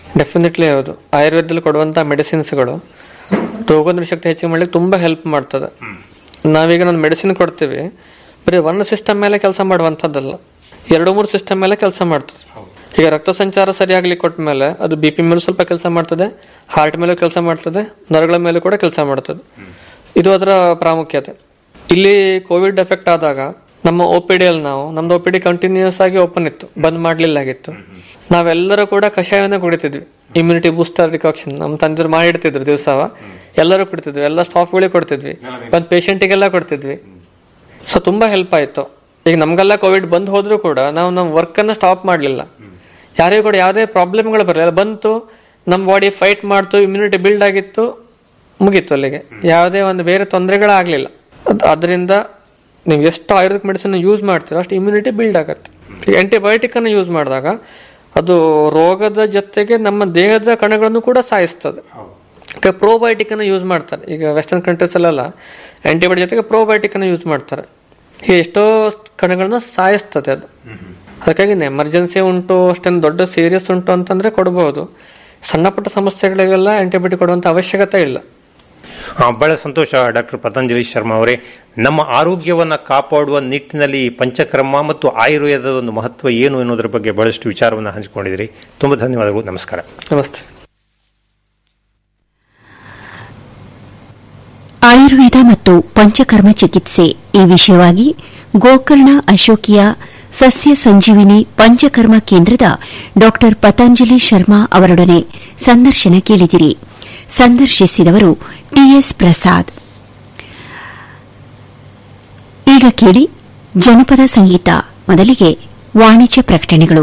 ಡೆಫಿನೆಟ್ಲಿ ಹೌದು ಆಯುರ್ವೇದದಲ್ಲಿ ಕೊಡುವಂಥ ಮೆಡಿಸಿನ್ಸ್ಗಳು ರೋಗದ ಶಕ್ತಿ ಹೆಚ್ಚಿಗೆ ಮಾಡ್ಲಿಕ್ಕೆ ತುಂಬ ಹೆಲ್ಪ್ ಮಾಡ್ತದೆ ನಾವೀಗ ಒಂದು ಮೆಡಿಸಿನ್ ಕೊಡ್ತೀವಿ ಬರೀ ಒಂದು ಸಿಸ್ಟಮ್ ಮೇಲೆ ಕೆಲಸ ಮಾಡುವಂಥದ್ದಲ್ಲ ಎರಡು ಮೂರು ಸಿಸ್ಟಮ್ ಮೇಲೆ ಕೆಲಸ ಮಾಡ್ತದೆ ಈಗ ರಕ್ತ ಸಂಚಾರ ಸರಿಯಾಗ್ಲಿಕ್ಕೆ ಕೊಟ್ಟ ಮೇಲೆ ಅದು ಬಿ ಪಿ ಮೇಲೂ ಸ್ವಲ್ಪ ಕೆಲಸ ಮಾಡ್ತದೆ ಹಾರ್ಟ್ ಮೇಲೂ ಕೆಲಸ ಮಾಡ್ತದೆ ನರಗಳ ಮೇಲೂ ಕೂಡ ಕೆಲಸ ಮಾಡ್ತದೆ ಇದು ಅದರ ಪ್ರಾಮುಖ್ಯತೆ ಇಲ್ಲಿ ಕೋವಿಡ್ ಎಫೆಕ್ಟ್ ಆದಾಗ ನಮ್ಮ ಒ ಪಿ ಡಿಯಲ್ಲಿ ನಾವು ನಮ್ದು ಒ ಪಿ ಡಿ ಕಂಟಿನ್ಯೂಸ್ ಆಗಿ ಓಪನ್ ಇತ್ತು ಬಂದ್ ಮಾಡ್ಲಿಲ್ಲ ಆಗಿತ್ತು ನಾವೆಲ್ಲರೂ ಕೂಡ ಕಷಾಯವನ್ನ ಕುಡಿತಿದ್ವಿ ಇಮ್ಯುನಿಟಿ ಬೂಸ್ಟರ್ ರಿಕಾಕ್ಷನ್ ನಮ್ಮ ತಂದೆಯವ್ರು ಮಾಡಿಡ್ತಿದ್ರು ದಿವಸವ ಎಲ್ಲರೂ ಕುಡಿತಿದ್ವಿ ಎಲ್ಲ ಸ್ಟಾಫ್ಗಳಿಗೆ ಕೊಡ್ತಿದ್ವಿ ಬಂದ್ ಪೇಷಂಟಿಗೆಲ್ಲ ಕೊಡ್ತಿದ್ವಿ ಸೊ ತುಂಬಾ ಹೆಲ್ಪ್ ಆಯ್ತು ಈಗ ನಮ್ಗೆಲ್ಲ ಕೋವಿಡ್ ಬಂದ್ ಹೋದ್ರು ಕೂಡ ನಾವು ನಮ್ಮ ವರ್ಕ್ ಅನ್ನ ಸ್ಟಾಪ್ ಮಾಡ್ಲಿಲ್ಲ ಯಾರಿಗೂ ಕೂಡ ಯಾವುದೇ ಪ್ರಾಬ್ಲಮ್ಗಳು ಬರಲಿಲ್ಲ ಬಂತು ನಮ್ಮ ಬಾಡಿ ಫೈಟ್ ಮಾಡ್ತು ಇಮ್ಯುನಿಟಿ ಬಿಲ್ಡ್ ಆಗಿತ್ತು ಮುಗೀತು ಅಲ್ಲಿಗೆ ಯಾವುದೇ ಒಂದು ಬೇರೆ ತೊಂದರೆಗಳಾಗಲಿಲ್ಲ ಅದರಿಂದ ನೀವು ಎಷ್ಟು ಆಯುರ್ವೇದಿಕ್ ಮೆಡಿಸಿನ್ ಯೂಸ್ ಮಾಡ್ತೀರೋ ಅಷ್ಟು ಇಮ್ಯುನಿಟಿ ಬಿಲ್ಡ್ ಆಗುತ್ತೆ ಈಗ ಆಂಟಿಬಯೋಟಿಕ್ ಅನ್ನು ಯೂಸ್ ಮಾಡಿದಾಗ ಅದು ರೋಗದ ಜೊತೆಗೆ ನಮ್ಮ ದೇಹದ ಕಣಗಳನ್ನು ಕೂಡ ಸಾಯಿಸ್ತದೆ ಈಗ ಪ್ರೋಬಯೋಟಿಕ್ ಅನ್ನು ಯೂಸ್ ಮಾಡ್ತಾರೆ ಈಗ ವೆಸ್ಟರ್ನ್ ಕಂಟ್ರೀಸ್ ಅಲ್ಲೆಲ್ಲ ಆಂಟಿಬಯೋಟಿಕ್ ಜೊತೆಗೆ ಪ್ರೋಬಯೋಟಿಕ್ ಅನ್ನು ಯೂಸ್ ಮಾಡ್ತಾರೆ ಹೀಗೆ ಎಷ್ಟೋ ಕಣಗಳನ್ನ ಸಾಯಿಸ್ತದೆ ಅದು ಅದಕ್ಕಾಗಿ ಎಮರ್ಜೆನ್ಸಿ ಉಂಟು ಅಷ್ಟೊಂದು ದೊಡ್ಡ ಸೀರಿಯಸ್ ಉಂಟು ಅಂತಂದ್ರೆ ಕೊಡಬಹುದು ಸಣ್ಣ ಪುಟ್ಟ ಸಮಸ್ಯೆಗಳಿಗೆಲ್ಲ ಆಂಟಿಬಯೋಟಿಕ್ ಕೊಡುವಂತ ಅವಶ್ಯಕತೆ ಇಲ್ಲ ಆ, ಬಹಳ ಸಂತೋಷ ಡಾಕ್ಟರ್ ಪತಂಜಲಿ ಶರ್ಮಾ ಅವರೇ ನಮ್ಮ ಆರೋಗ್ಯವನ್ನ ಕಾಪಾಡುವ ನಿಟ್ಟಿನಲ್ಲಿ ಈ ಪಂಚಕರ್ಮ ಮತ್ತು ಆಯುರ್ವೇದದ ಒಂದು ಮಹತ್ವ ಏನು ಎನ್ನುವುದರ ಬಗ್ಗೆ ಬಹಳಷ್ಟು ವಿಚಾರವನ್ನು ಹಂಚಿಕೊಂಡಿದ್ದೀರಿ ತುಂಬಾ ಧನ್ಯವಾದಗಳು ನಮಸ್ಕಾರ ನಮಸ್ತೆ ಆಯುರ್ವೇದ ಮತ್ತು ಪಂಚಕರ್ಮ ಚಿಕಿತ್ಸೆ ಈ ವಿಷಯವಾಗಿ ಗೋಕರ್ಣ ಅಶೋಕಿಯ ಸಸ್ಯ ಸಂಜೀವಿನಿ ಪಂಚಕರ್ಮ ಕೇಂದ್ರದ ಡಾ ಪತಂಜಲಿ ಶರ್ಮಾ ಅವರೊಡನೆ ಸಂದರ್ಶನ ಕೇಳಿದಿರಿ ಸಂದರ್ಶಿಸಿದವರು ಟಿಎಸ್ ಪ್ರಸಾದ್ ಈಗ ಕೇಳಿ ಜನಪದ ಸಂಗೀತ ಮೊದಲಿಗೆ ವಾಣಿಜ್ಯ ಪ್ರಕಟಣೆಗಳು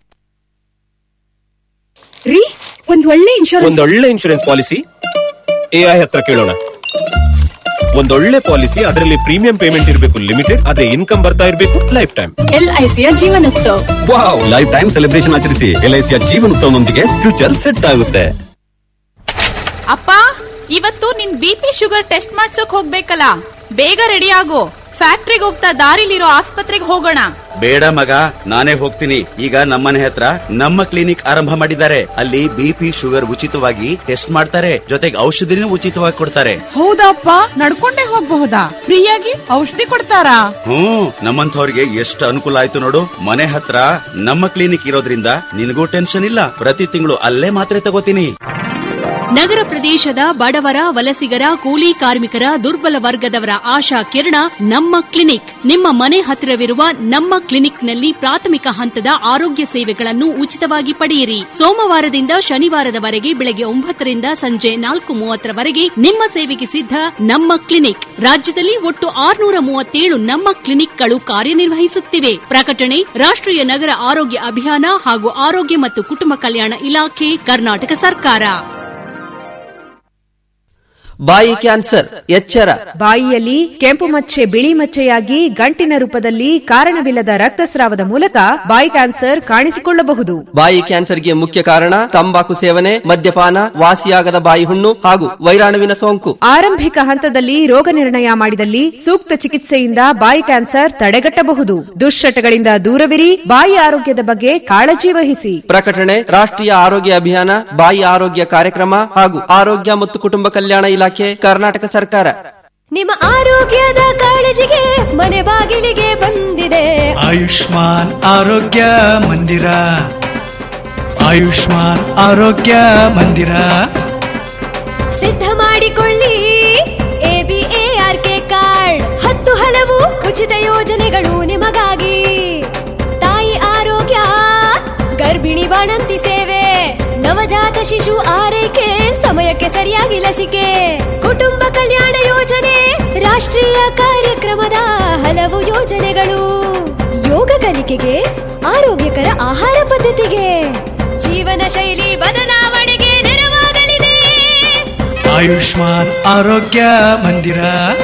ರೀ ಒಂದ್ ಒಳ್ಳೆ ಇನ್ಶೂರೆನ್ಸ್ ಒಂದೊಳ್ಳೆ ಇನ್ಶೂರೆನ್ಸ್ ಪಾಲಿಸಿ ಎಐ ಹತ್ರ ಕೇಳೋಣ ಒಂದೊಳ್ಳೆ ಪಾಲಿಸಿ ಅದರಲ್ಲಿ ಪ್ರೀಮಿಯಂ ಪೇಮೆಂಟ್ ಇರಬೇಕು ಲಿಮಿಟೆಡ್ ಅದೇ ಇನ್ಕಮ್ ಬರ್ತಾ ಇರಬೇಕು ಲೈಫ್ ಟೈಮ್ ಎಲ್ಐಸಿಯ Jeevan Utsav wow life time celebration ಆಚರಿಸಿ ಎಲ್ಐಸಿಯ ಜೀವನೋತ್ಸವನೊಂದಿಗೆ ಫ್ಯೂಚರ್ ಸೆಟ್ ಆಗುತ್ತೆ ಅಪ್ಪ ಇವತ್ತು ನಿನ್ ಬಿ ಪಿ ಶುಗರ್ ಟೆಸ್ಟ್ ಮಾಡ್ಸೋಕ್ ಹೋಗ್ಬೇಕಲ್ಲ ಬೇಗ ರೆಡಿ ಆಗು ಫ್ಯಾಕ್ಟ್ರಿಗೆ ಹೋಗ್ತಾ ದಾರಿಲಿರೋ ಆಸ್ಪತ್ರೆಗೆ ಹೋಗೋಣ ಬೇಡ ಮಗ ನಾನೇ ಹೋಗ್ತೀನಿ ಈಗ ನಮ್ಮನೆ ಹತ್ರ ನಮ್ಮ ಕ್ಲಿನಿಕ್ ಆರಂಭ ಮಾಡಿದ್ದಾರೆ ಅಲ್ಲಿ ಬಿಪಿ ಶುಗರ್ ಉಚಿತವಾಗಿ ಟೆಸ್ಟ್ ಮಾಡ್ತಾರೆ ಜೊತೆಗೆ ಔಷಧಿನೂ ಉಚಿತವಾಗಿ ಕೊಡ್ತಾರೆ ಹೌದಪ್ಪ ನಡ್ಕೊಂಡೇ ಹೋಗ್ಬಹುದಾ ಫ್ರೀಯಾಗಿ ಔಷಧಿ ಕೊಡ್ತಾರಾ ಹ್ಮ್ ನಮ್ಮಂಥವ್ರಿಗೆ ಎಷ್ಟು ಅನುಕೂಲ ಆಯ್ತು ನೋಡು ಮನೆ ಹತ್ರ ನಮ್ಮ ಕ್ಲಿನಿಕ್ ಇರೋದ್ರಿಂದ ನಿನಗೂ ಟೆನ್ಷನ್ ಇಲ್ಲ ಪ್ರತಿ ತಿಂಗಳು ಅಲ್ಲೇ ಮಾತ್ರೆ ತಗೋತೀನಿ ನಗರ ಪ್ರದೇಶದ ಬಡವರ ವಲಸಿಗರ ಕೂಲಿ ಕಾರ್ಮಿಕರ ದುರ್ಬಲ ವರ್ಗದವರ ಆಶಾ ಕಿರಣ ನಮ್ಮ ಕ್ಲಿನಿಕ್ ನಿಮ್ಮ ಮನೆ ಹತ್ತಿರವಿರುವ ನಮ್ಮ ಕ್ಲಿನಿಕ್ನಲ್ಲಿ ಪ್ರಾಥಮಿಕ ಹಂತದ ಆರೋಗ್ಯ ಸೇವೆಗಳನ್ನು ಉಚಿತವಾಗಿ ಪಡೆಯಿರಿ ಸೋಮವಾರದಿಂದ ಶನಿವಾರದವರೆಗೆ ಬೆಳಗ್ಗೆ ಒಂಬತ್ತರಿಂದ ಸಂಜೆ ನಾಲ್ಕು ಮೂವತ್ತರವರೆಗೆ ನಿಮ್ಮ ಸೇವೆಗೆ ಸಿದ್ಧ ನಮ್ಮ ಕ್ಲಿನಿಕ್ ರಾಜ್ಯದಲ್ಲಿ ಒಟ್ಟು ಆರುನೂರ ಮೂವತ್ತೇಳು ನಮ್ಮ ಕ್ಲಿನಿಕ್ಗಳು ಕಾರ್ಯನಿರ್ವಹಿಸುತ್ತಿವೆ ಪ್ರಕಟಣೆ ರಾಷ್ಟ್ರೀಯ ನಗರ ಆರೋಗ್ಯ ಅಭಿಯಾನ ಹಾಗೂ ಆರೋಗ್ಯ ಮತ್ತು ಕುಟುಂಬ ಕಲ್ಯಾಣ ಇಲಾಖೆ ಕರ್ನಾಟಕ ಸರ್ಕಾರ ಬಾಯಿ ಕ್ಯಾನ್ಸರ್ ಎಚ್ಚರ ಬಾಯಿಯಲ್ಲಿ ಕೆಂಪು ಮಚ್ಚೆ ಬಿಳಿ ಮಚ್ಚೆಯಾಗಿ ಗಂಟಿನ ರೂಪದಲ್ಲಿ ಕಾರಣವಿಲ್ಲದ ರಕ್ತಸ್ರಾವದ ಮೂಲಕ ಬಾಯಿ ಕ್ಯಾನ್ಸರ್ ಕಾಣಿಸಿಕೊಳ್ಳಬಹುದು ಬಾಯಿ ಕ್ಯಾನ್ಸರ್ಗೆ ಮುಖ್ಯ ಕಾರಣ ತಂಬಾಕು ಸೇವನೆ ಮದ್ಯಪಾನ ವಾಸಿಯಾಗದ ಬಾಯಿ ಹುಣ್ಣು ಹಾಗೂ ವೈರಾಣುವಿನ ಸೋಂಕು ಆರಂಭಿಕ ಹಂತದಲ್ಲಿ ರೋಗ ನಿರ್ಣಯ ಮಾಡಿದಲ್ಲಿ ಸೂಕ್ತ ಚಿಕಿತ್ಸೆಯಿಂದ ಬಾಯಿ ಕ್ಯಾನ್ಸರ್ ತಡೆಗಟ್ಟಬಹುದು ದುಶ್ಚಟಗಳಿಂದ ದೂರವಿರಿ ಬಾಯಿ ಆರೋಗ್ಯದ ಬಗ್ಗೆ ಕಾಳಜಿ ವಹಿಸಿ ಪ್ರಕಟಣೆ ರಾಷ್ಟ್ರೀಯ ಆರೋಗ್ಯ ಅಭಿಯಾನ ಬಾಯಿ ಆರೋಗ್ಯ ಕಾರ್ಯಕ್ರಮ ಹಾಗೂ ಆರೋಗ್ಯ ಮತ್ತು ಕುಟುಂಬ ಕಲ್ಯಾಣ ಇಲಾಖೆ ಕರ್ನಾಟಕ ಸರ್ಕಾರ ನಿಮ್ಮ ಆರೋಗ್ಯದ ಕಾಳಜಿಗೆ ಮನೆ ಬಾಗಿಲಿಗೆ ಬಂದಿದೆ ಆಯುಷ್ಮಾನ್ ಆರೋಗ್ಯ ಮಂದಿರ ಆಯುಷ್ಮಾನ್ ಆರೋಗ್ಯ ಮಂದಿರ ಸಿದ್ಧ ಮಾಡಿಕೊಳ್ಳಿ ಎಬಿಎಆರ್ಕೆ ಕಾರ್ಡ್ ಹತ್ತು ಹಲವು ಉಚಿತ ಯೋಜನೆಗಳು ನಿಮಗಾಗಿ ತಾಯಿ ಆರೋಗ್ಯ ಗರ್ಭಿಣಿ ಬಾಣಂತಿ ಸೇವೆ ನವಜಾತ ಶಿಶು ಆರೈಕೆ ಸಮಯಕ್ಕೆ ಸರಿಯಾಗಿ ಲಸಿಕೆ ಕುಟುಂಬ ಕಲ್ಯಾಣ ಯೋಜನೆ ರಾಷ್ಟ್ರೀಯ ಕಾರ್ಯಕ್ರಮದ ಹಲವು ಯೋಜನೆಗಳು ಯೋಗ ಕಲಿಕೆಗೆ ಆರೋಗ್ಯಕರ ಆಹಾರ ಪದ್ಧತಿಗೆ ಜೀವನ ಶೈಲಿ ಬದಲಾವಣೆಗೆ ನೆರವಾಗಲಿದೆ ಆಯುಷ್ಮಾನ್ ಆರೋಗ್ಯ ಮಂದಿರ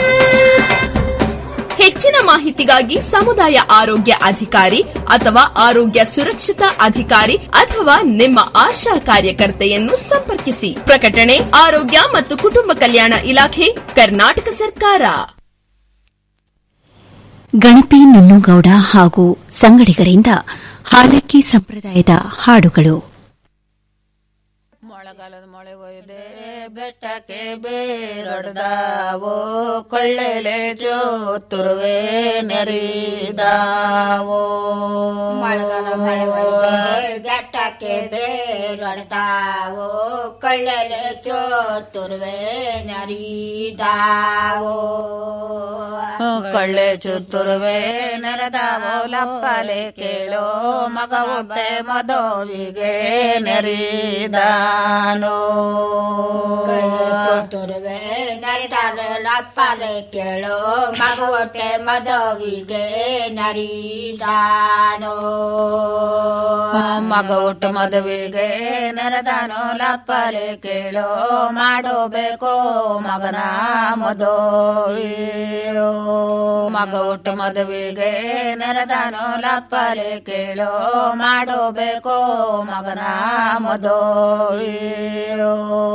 ಹೆಚ್ಚಿನ ಮಾಹಿತಿಗಾಗಿ ಸಮುದಾಯ ಆರೋಗ್ಯ ಅಧಿಕಾರಿ ಅಥವಾ ಆರೋಗ್ಯ ಸುರಕ್ಷತಾ ಅಧಿಕಾರಿ ಅಥವಾ ನಿಮ್ಮ ಆಶಾ ಕಾರ್ಯಕರ್ತೆಯನ್ನು ಸಂಪರ್ಕಿಸಿ ಪ್ರಕಟಣೆ ಆರೋಗ್ಯ ಮತ್ತು ಕುಟುಂಬ ಕಲ್ಯಾಣ ಇಲಾಖೆ ಕರ್ನಾಟಕ ಸರ್ಕಾರ ಗಣಪಿ ನುಣ್ಣುಗೌಡ ಹಾಗೂ ಸಂಗಡಿಗರಿಂದ ಹಾಲಕ್ಕಿ ಸಂಪ್ರದಾಯದ ಹಾಡುಗಳು ಬೆಟ್ಟಕ್ಕೆ ಬೇರೊಡ್ದಾವೋ ಕೊಳ್ಳೆಲೆ ಜೋತುರುವೆ ನೆರಿದಾವೋ ಮಳೆಗಾಲ ಮಳೆ ಬಂದ್ರೆ ಬೆಟ್ಟಕ್ಕೆ ಬೇರೊಡ್ತಾವೋ ಕೊಳ್ಳಲೆ ಚೋತುರ್ವೆ ನರಿದಾವೋ ಕೊಳ್ಳೆ ಚುತ್ತುರುವೆ ನೆರೆದಾವೋ ಲಪ್ಪಲೆ ಕೇಳೋ ಮಗ ಹುಟ್ಟೆ ಮದೋವಿಗೆ ನೆರಿದಾನೋ ಚೋತುರ್ವೆ ನರಿದಾವೆ ಲಪ್ಪಲೆ ಕೇಳೋ ಮಗು ಹೊಟ್ಟೆ ಮದವಿಗೆ ನರಿದಾನೋ ಮಗ ಹುಟ್ಟು ಮದುವೆಗೆ ನೆರೆದಾನೋ ಲಪ್ಪಲೆ ಕೇಳೋ ಮಾಡಬೇಕೋ ಮಗನ ಮದೋವಿಯೋ ಮಗ ಹುಟ್ಟು ಮದುವೆಗೆ ನೆರೆದಾನೋ ಲಪ್ಪಲೆ ಕೇಳೋ ಮಾಡಬೇಕೋ ಮಗನ ಮದೋವಿಯೋ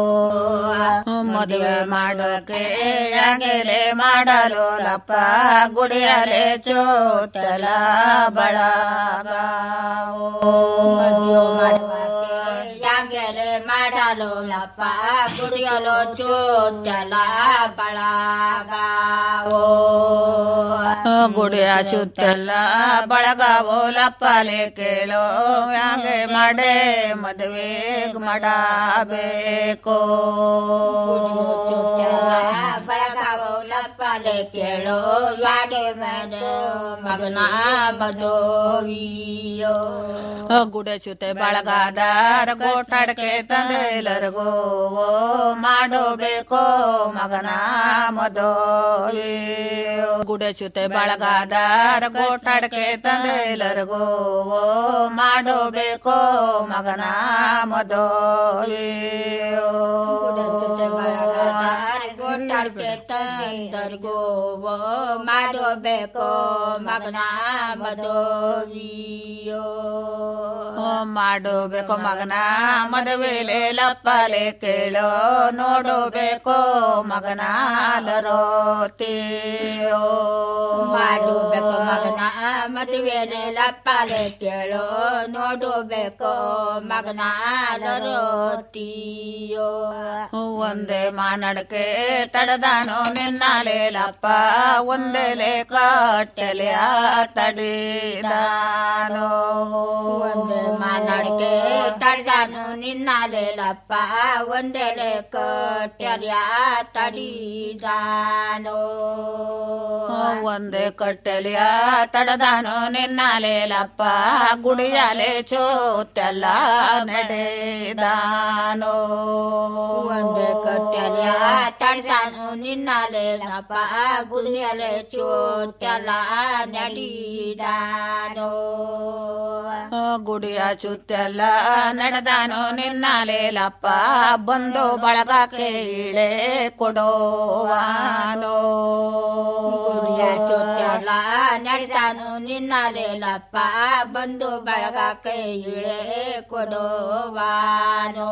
ಮದುವೆ ಮಾಡೋಕೆ ಅಂಗೆಲೆ ಮಾಡಲು ಲಪ್ಪ ಗುಡಿಯಲೆ ಚೋಟಲ ಯಾಗೆರೆ ಮಾಡಲು ಲಪ್ಪ ಗುಡಿಯಲು ಚೋತಲ ಬಳಗಾವೋ ಗುಡಿಯ ಚುತ್ತಲ್ಲ ಬಳಗಾವೋ ಲಪ್ಪಲೆ ಕೇಳೋ ಹಂಗೆ ಮಾಡೆ ಮದುವೆ ಮಾಡಬೇಕು ಬಳಗಾವೋ ಲಪ್ಪಲೆ ಕೇಳೋ ಯಾಡೆ ಮಾಡ ಮಗನ ಬದೋವಿಯೋ ಗುಡೆ ಚುತೆ ಬಳಗಾದಾರ ಗೋಟಾಡಕೆ ತಂದೆಲ್ಲರಿಗೂ ಮಾಡಬೇಕೋ ಮಗನ ಮದೋವಿ ಗುಡೆ ಚುತೆ ಬಳಗಾದಾರ ಗೋಟಾಡಕೆ ತಂದೆಲ್ಲರಿಗೂ ಮಾಡಬೇಕೋ ಮಗನ ಮದೋವಿ ಗೋಟಾಡ್ಕೆ ತಂದರ್ಗೋ ಮಾಡಬೇಕೋ ಮಗನ ಬದೋವಿಯೋ ಮಾಡಬೇಕು ಮಗನ ಮದುವೆಲೆ ಲಪ್ಪಲೆ ಕೇಳೋ ನೋಡಬೇಕು ಮಗನ ಲರೋತಿಯೋ ಮಾಡಬೇಕು ಮಗನ ಮದುವೆಲೆ ಲಪ್ಪಲೆ ಕೇಳೋ ನೋಡಬೇಕು ಮಗನ ಲರೋತಿಯೋ ಒಂದೇ ಮಾನಡಕೆ ತಡದಾನೋ ನಿನ್ನಾಲೆ ಲಪ್ಪ ಒಂದೇಲೆ ಕಟ್ಟಲೆಯ ತಡಿದಾನೋ ಒಂದೇ ಮಾನಾಡಿಕೆ ತಡ್ದಾನು ನಿನ್ನಾಲೆ ಲಪ್ಪ ಒಂದೆಲೆ ಕಟ್ಟೆಲ್ಯ ತಡಿದಾನೋ ಒಂದೇ ಕಟ್ಟೆಲಿಯ ತಡದಾನೋ ನಿನ್ನಾಲೆ ಲಪ್ಪ ಗುಡಿಯಾಲೆ ಚೋತೆಲ್ಲ ನಡೆದಾನೋ ಒಂದೇ ಕಟ್ಟೆಲ್ಯ ತಡ್ದಾನು ನಿನ್ನಾಲೆ ಲಪ್ಪ ಗುಡಿಯಲೆ ಚೋತೆಲ್ಲ ನಡಿದಾನೋ ಗುಡಿಯ ಚುತ್ತೆಲ್ಲ ನಡೆದಾನೋ ನಿನ್ನಾಲೆ ಲಪ್ಪ ಬಂದು ಬಳಗಕ್ಕೆ ಇಳೆ ಕೊಡೋವಾನೋ ಚೊತ್ತೆಲ್ಲ ನಡಿತಾನು ನಿನ್ನಾಲೆ ಲಪ್ಪ ಬಂದು ಬಳಗಕ್ಕೆ ಇಳೆ ಕೊಡುವಾನೋ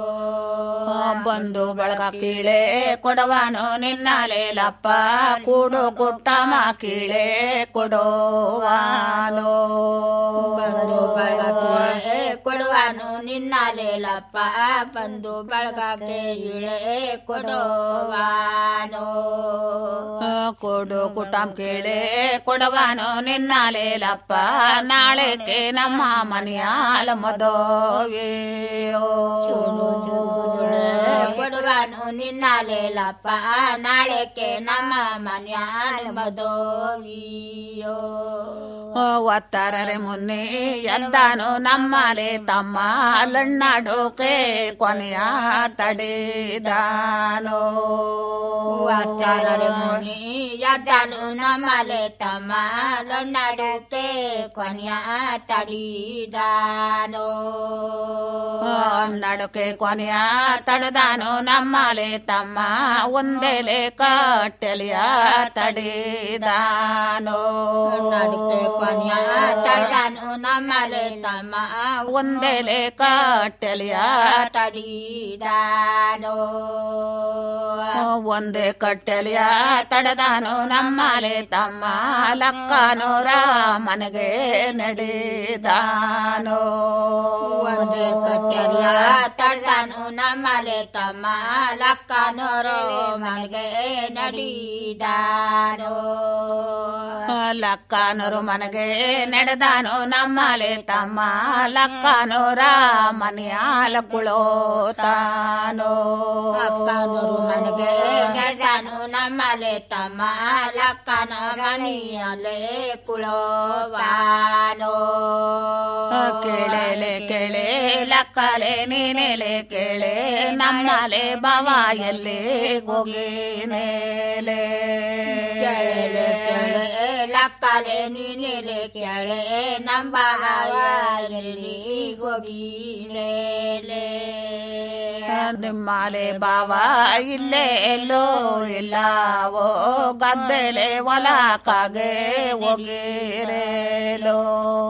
ಬಂದು ಬಳಗ ಕೀಳೆ ಕೊಡವಾನೋ ನಿನ್ನಾಲೆ ಲಪ್ಪ ಕೂಡು ಕುಟ್ಟಮ ಕೀಳೆ ಕೊಡೋವಾನೋ ಬಂದು ಬಳಗಕ್ಕೆ ಕೊಡುವಾನು ನಿನ್ನಾಲೆ ಲಪ್ಪ ಬಂದು ಬಳಗಕ್ಕೆ ಇಳೆ ಕೊಡುವಾನೋ ಕೊಡು ಕುಟಂ ಕೇಳೆ ಕೊಡವಾನೋ ನಿನ್ನಾಲೆ ಲಪ್ಪ ನಾಳೆಗೆ ನಮ್ಮ ಮನೆಯಾಲ ಮದೋವಿಯೋ ಕೊಡುವಾನು ನಿನ್ನಾಲೆ ಲಪ್ಪ ನಾಳೆಗೆ ನಮ್ಮ ಮನೆಯ ಮದೋವಿಯೋ ಒತ್ತಾರರೆ ಮುನ್ನೆ ಎದ್ದಾನು ನಮ್ಮಲೆ ತಮ್ಮ ಲಣ್ಣಾಡೋಕೆ ಕೊನೆಯ ತಡೆದಾನೋ ವಾಚಾರರೆ ಮುನಿ ಯದ್ದಾನು ನಮ್ಮಲೆ ತಮ್ಮ ಲೊಣ್ಣಾಡುತ್ತೆ ಕೊನೆಯ ತಡಿದಾನೋ ನಡುಕೆ ಕೊನೆಯ ತಡೆದಾನು ನಮ್ಮಲೆ ತಮ್ಮ ಒಂದೆಲೆ ಕಟ್ಟೆಲಿಯ ತಡೆದಾನೋ ನಡುಕೆ ಕೊನೆಯ ತಡಿದಾನು ನಮ್ಮಲೆ ತಮ್ಮ ಒಂದೆಲೆ ಕಟ್ಟೆಲಿಯ ತಡಿದಾನೋ ಒಂದೇ ಕಟ್ಟೆಲಿಯ ತಡೆದಾನು ನಮ್ಮಲೆ ತಮ್ಮ ಲಕ್ಕನೂರ ಮನೆಗೆ ನಡೆದಾನೋ ಒಂದೇ ಕಟ್ಟೆಲಿಯ ತಡ್ದ ಎದ್ದಾನು ನಮ್ಮಲೆ ತಮ್ಮ ಲಕ್ಕನೋರು ಮನೆಗೆ ನಡೀದಾನೋ ಲಕ್ಕನೂರು ಮನೆಗೆ ನಡೆದಾನು ನಮ್ಮಲೆ ತಮ್ಮ ಲಕ್ಕನೂರ ಮನೆಯಾಲ ಕುಳೋತಾನೋ ಅಕ್ಕನೂರು ಮನೆಗೆ ನಡೆದಾನು ನಮ್ಮಲೆ ತಮ್ಮ ಲಕ್ಕನ ಮನೆಯಲ್ಲೇ ಕುಳೋವಾನೋ ಕೇಳಲೆ ಕೇಳೆ ಲಕ್ಕಲೆ ನೀನೆಲೆ ಕೇಳೆ ನಮ್ಮಲೆ ಬವ ಎಲ್ಲಿ ಹೋಗಿನೇಲೆ ಕೇಳೆ ಕೇಳೆ ಲಕ್ಕಲೆ ನೀನೆಲೆ ಕೇಳೆ ನಂಬ ಹೋಗಿನೇಲೆ ನಿಮ್ಮಲೆ ಬಾವ ಇಲ್ಲೇ ಎಲ್ಲೋ ಇಲ್ಲವೋ ಗದ್ದೆಲೆ ಹೊಲಕ್ಕಾಗೆ ಹೋಗಿರೇಲೋ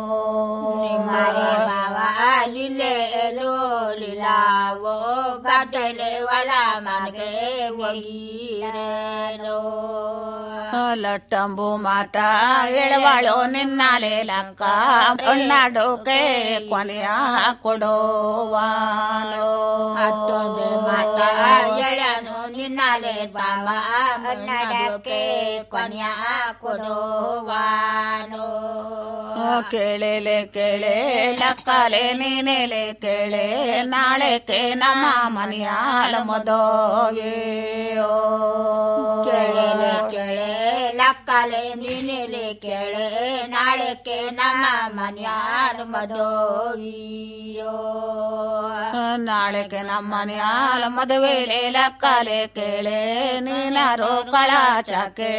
ಲಿಲೆ ಲೋಲಿಲಾವೋ ಗದ್ದಲೆ ಹೊಲ ಮನೆಗೆ ಹೋಗಿರೇಲೋ ಲಟ್ಟಂಬು ಮಾತ ಎಳವಾಳು ನಿನ್ನಾಲೆ ಲಕ್ಕ ಒಣ್ಣಾಡೋಕೆ ಕೊನೆಯ ಕೊಡೋವಾನೋ ಅಷ್ಟೊಂದು ಮಾತ ಎಳನು ನಿನ್ನಲೆ ಬಾಮ ಮನ್ನಡಕ್ಕೆ ಕೊನೆಯ ಕೊಡುವಾನೋ ಕೇಳಲೆ ಕೇಳೆ ಲಕ್ಕಲೆ ನೀನೆಲೆ ಕೇಳೆ ನಾಳೆಕೆ ನಮ್ಮ ಮನೆಯಾಲ ಮದೋವೆಯೋ ಕೇಳಲೆ ಕೇಳೆ ಲಕ್ಕಲೆ ನೀನೆಲೆ ಕೇಳೆ ನಾಳೆಕ್ಕೆ ನಮ್ಮ ಮನೆಯಾರ ಮದೋವಿಯೋ ನಾಳೆಗೆ ನಮ್ಮ ಮನೆಯಾಲ ಮದುವೆಲೆ ಲಕ್ಕಲೆ ಕೇಳೆ ನೀನಾರು ಕಳಾಚಕ್ಕೆ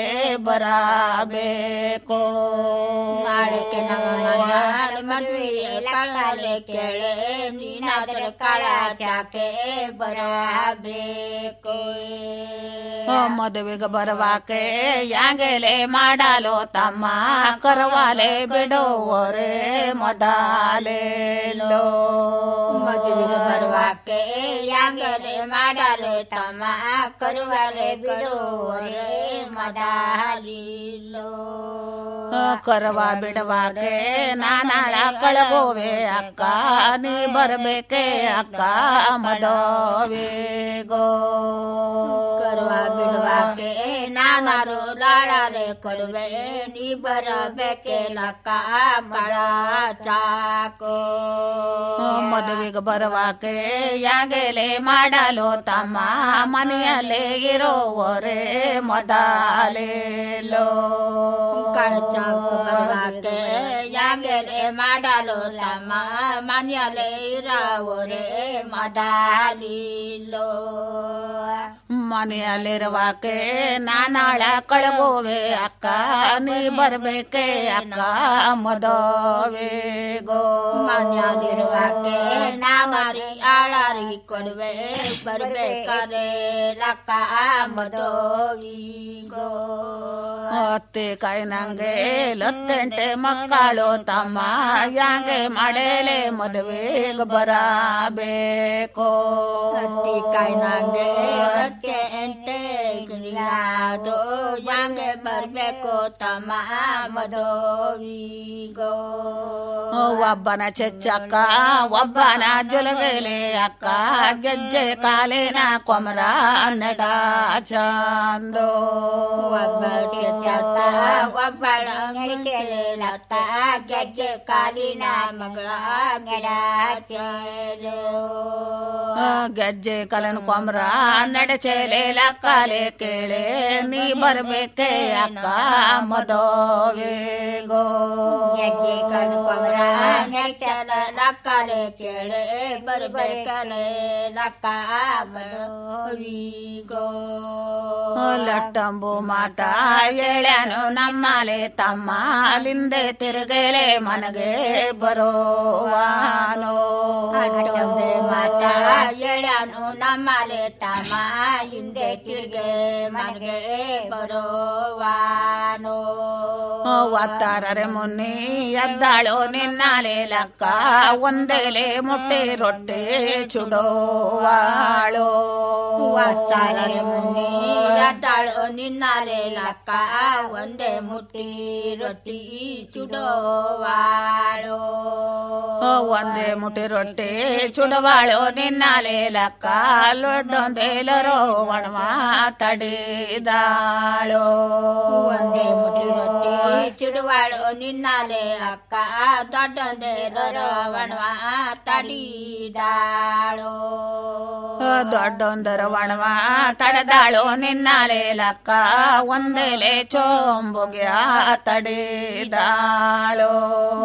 ಬರಬೇಕು ನಾಳೆಕ್ಕೆ ನಮ್ಮ ಮನೆಯಾರ ಮದುವೆ ಕಳಲೆ ಕೇಳೆ ನೀನಾದ್ರ ಕಳ ಜಾಕೆ ಬರಬೇಕು ಮದುವೆಗೆ ಬರುವಾಕೆ ಯಾಂಗೆಲೆ ಮಾಡಲು ತಮ್ಮ ಕರವಾಲೆ ಬಿಡುವರೆ ಮೊದಲೇಲೋ ಮದುವೆಗೆ ಬರುವಾಕೆ ಯಾಂಗಲೆ ಮಾಡಲು ತಮ್ಮ ಕರುವಲೆ ಬಿಡುವರೆ ಮದಾಲಿಲ್ಲೋ ಕರವ ಬಿಡುವಾಕೆ ನಾನಾಳ ಕಳಗೋವೆ ಅಕ್ಕ ನೀ ಬರ್ಬೇಕೆ ಅಕ್ಕ ಮದೋವೆಗೋ ಕರುವ ಬಿಡುವಾಕೆ ನಾನಾರು ಲಾಳಾರೆ ಕೊಡುವೆ ನೀ ಬರಬೇಕೆ ಲಕ್ಕ ಕಳ ಚಾಕೋ ಮದುವೆಗೆ ಬರುವಾಕೆ ಯಾಗೆಲೆ ಮಾಡಲು ತಮ್ಮ ಮನೆಯಲ್ಲೇ ಇರೋವರೆ ಮೊದಲೇಲೋ ಕಳಚಾಕು ಬರುವಾಕೆ ಯಾಗೆಲೆ ಮಾಡಲು ತಮ್ಮ ಮನೆಯಲ್ಲೇ ಇರವರೆ ಮದಾಲಿಲ್ಲೋ ಮನೆಯಲ್ಲಿರುವಾಕೆ ನಾನಾಳ ಕಳಗೋವೆ ಅಕ್ಕ ನೀ ಬರ್ಬೇಕೆ ಅಕ್ಕ ಮದೋವೆಗೋ ಮನೆಯಲ್ಲಿರುವಾಕೆ ನಾನಾರಿ ಆಳಾರಿ ಕೊಡುವೆ ಬರ್ಬೇಕಾರೆ ಲಕ್ಕ ಮದೋವಿಗೋ ಅತ್ತೆ ಕಾಯಿ ನಂಗೆ ಲತ್ತೆಂಟೆ ಮಕ್ಕಳು ತಮ್ಮ ಯಾಂಗೆ ಮಾಡೇಲೆ ಮದುವೆಗೆ ಬರಬೇಕು ಅತ್ತಿ ಕಾಯಿ ನಂಗೆ ಅತ್ತೆ ಎಂಟೆ ಯಾದೋ ಯಾಂಗೆ ಬರ್ಬೇಕು ತಮ್ಮ ಮದೋವಿಗೋ ಒಬ್ಬನ ಚೆಚ್ಚಕ್ಕ ಒಬ್ಬನ ಜುಲಗಲೆ ಅಕ್ಕ ಗೆಜ್ಜೆ ಕಾಲಿನ ಕೊಮರ ನಡ ಚಂದೋ ಒಬ್ಬಳ ಲತ್ತ ಗೆಜ್ಜೆ ಕಾಲಿನ ಮಗಳ ಗಿಡ ಗೆಜ್ಜೆ ಕಲನ್ ಕೊಮರ ನಡೆಸೇಲೆ ಲಕ್ಕಲೆ ಕೇಳೆ ನೀ ಬರ್ಬೇಕೆ ಅಕ್ಕ ಮದೋವೆಗೋ ಗೆಜ್ಜೆ ಕಣ್ಣು ಕೊಮರ ನೆಟ್ಟದ ಲಕ್ಕಲೆ ಕೇಳೆ ಬರ್ಬೇಕಲೆ ಲಕ್ಕ ಗಣವಿಗೋ ಲಟ್ಟಂಬು ಮಾತ ಹೇಳ್ಯಾನು ನಮ್ಮಲೆ ತಮ್ಮ ಲಿಂದೆ ತಿರುಗಲೆ ಮನಗೆ ಬರೋವಾನೋ ಅಷ್ಟೊಂದೇ ಮಾತ ಎಳ್ಯಾನು ನಮ್ಮಲೆ ತಮ್ಮ ಹಿಂದೆ ತಿರ್ಗೆ ಮನೆಗೆ ಬರೋವಾನೋ ಒತ್ತಾರರೆ ಮುನ್ನಿ ಎದ್ದಾಳು ನಿನ್ನಾಲೆ ಲಕ್ಕ ಒಂದೇಲೆ ಮುಟ್ಟೆ ರೊಟ್ಟಿ ಚುಡೋವಾಳು ಒತ್ತಾರರೆ ಮುನ್ನಿ ತದ್ದಾಳು ನಿನ್ನಾಲೆ ಲಕ್ಕ ಒಂದೇ ಮುಟ್ಟಿ ರೊಟ್ಟಿ ಚುಡೋವಾಳು ಒಂದೇ ಮುಟಿ ರೊಟ್ಟಿ ಚುಡವಾಳು ನಿನ್ನಾಲೆ ಲಕ್ಕ ಲೊಡ್ಡೊಂದೇಲರೋ ಒಣವ ತಡಿದಾಳು ಒಂದೇ ಮುಟ್ಟಿ ರೊಟ್ಟಿ ಚುಡುವಾಳು ನಿನ್ನಾಲೆ ಅಕ್ಕ ದೊಡ್ಡೊಂದೇ ರವಣವ ತಡಿದಾಳು ದೊಡ್ಡೊಂದರ ಒಣವ ತಡದಾಳು ನಿನ್ನಾಲೆ ಲಕ್ಕ ಒಂದೇಲೆ ಚೋಂಬುಗ್ಯ ತಡಿದಾಳು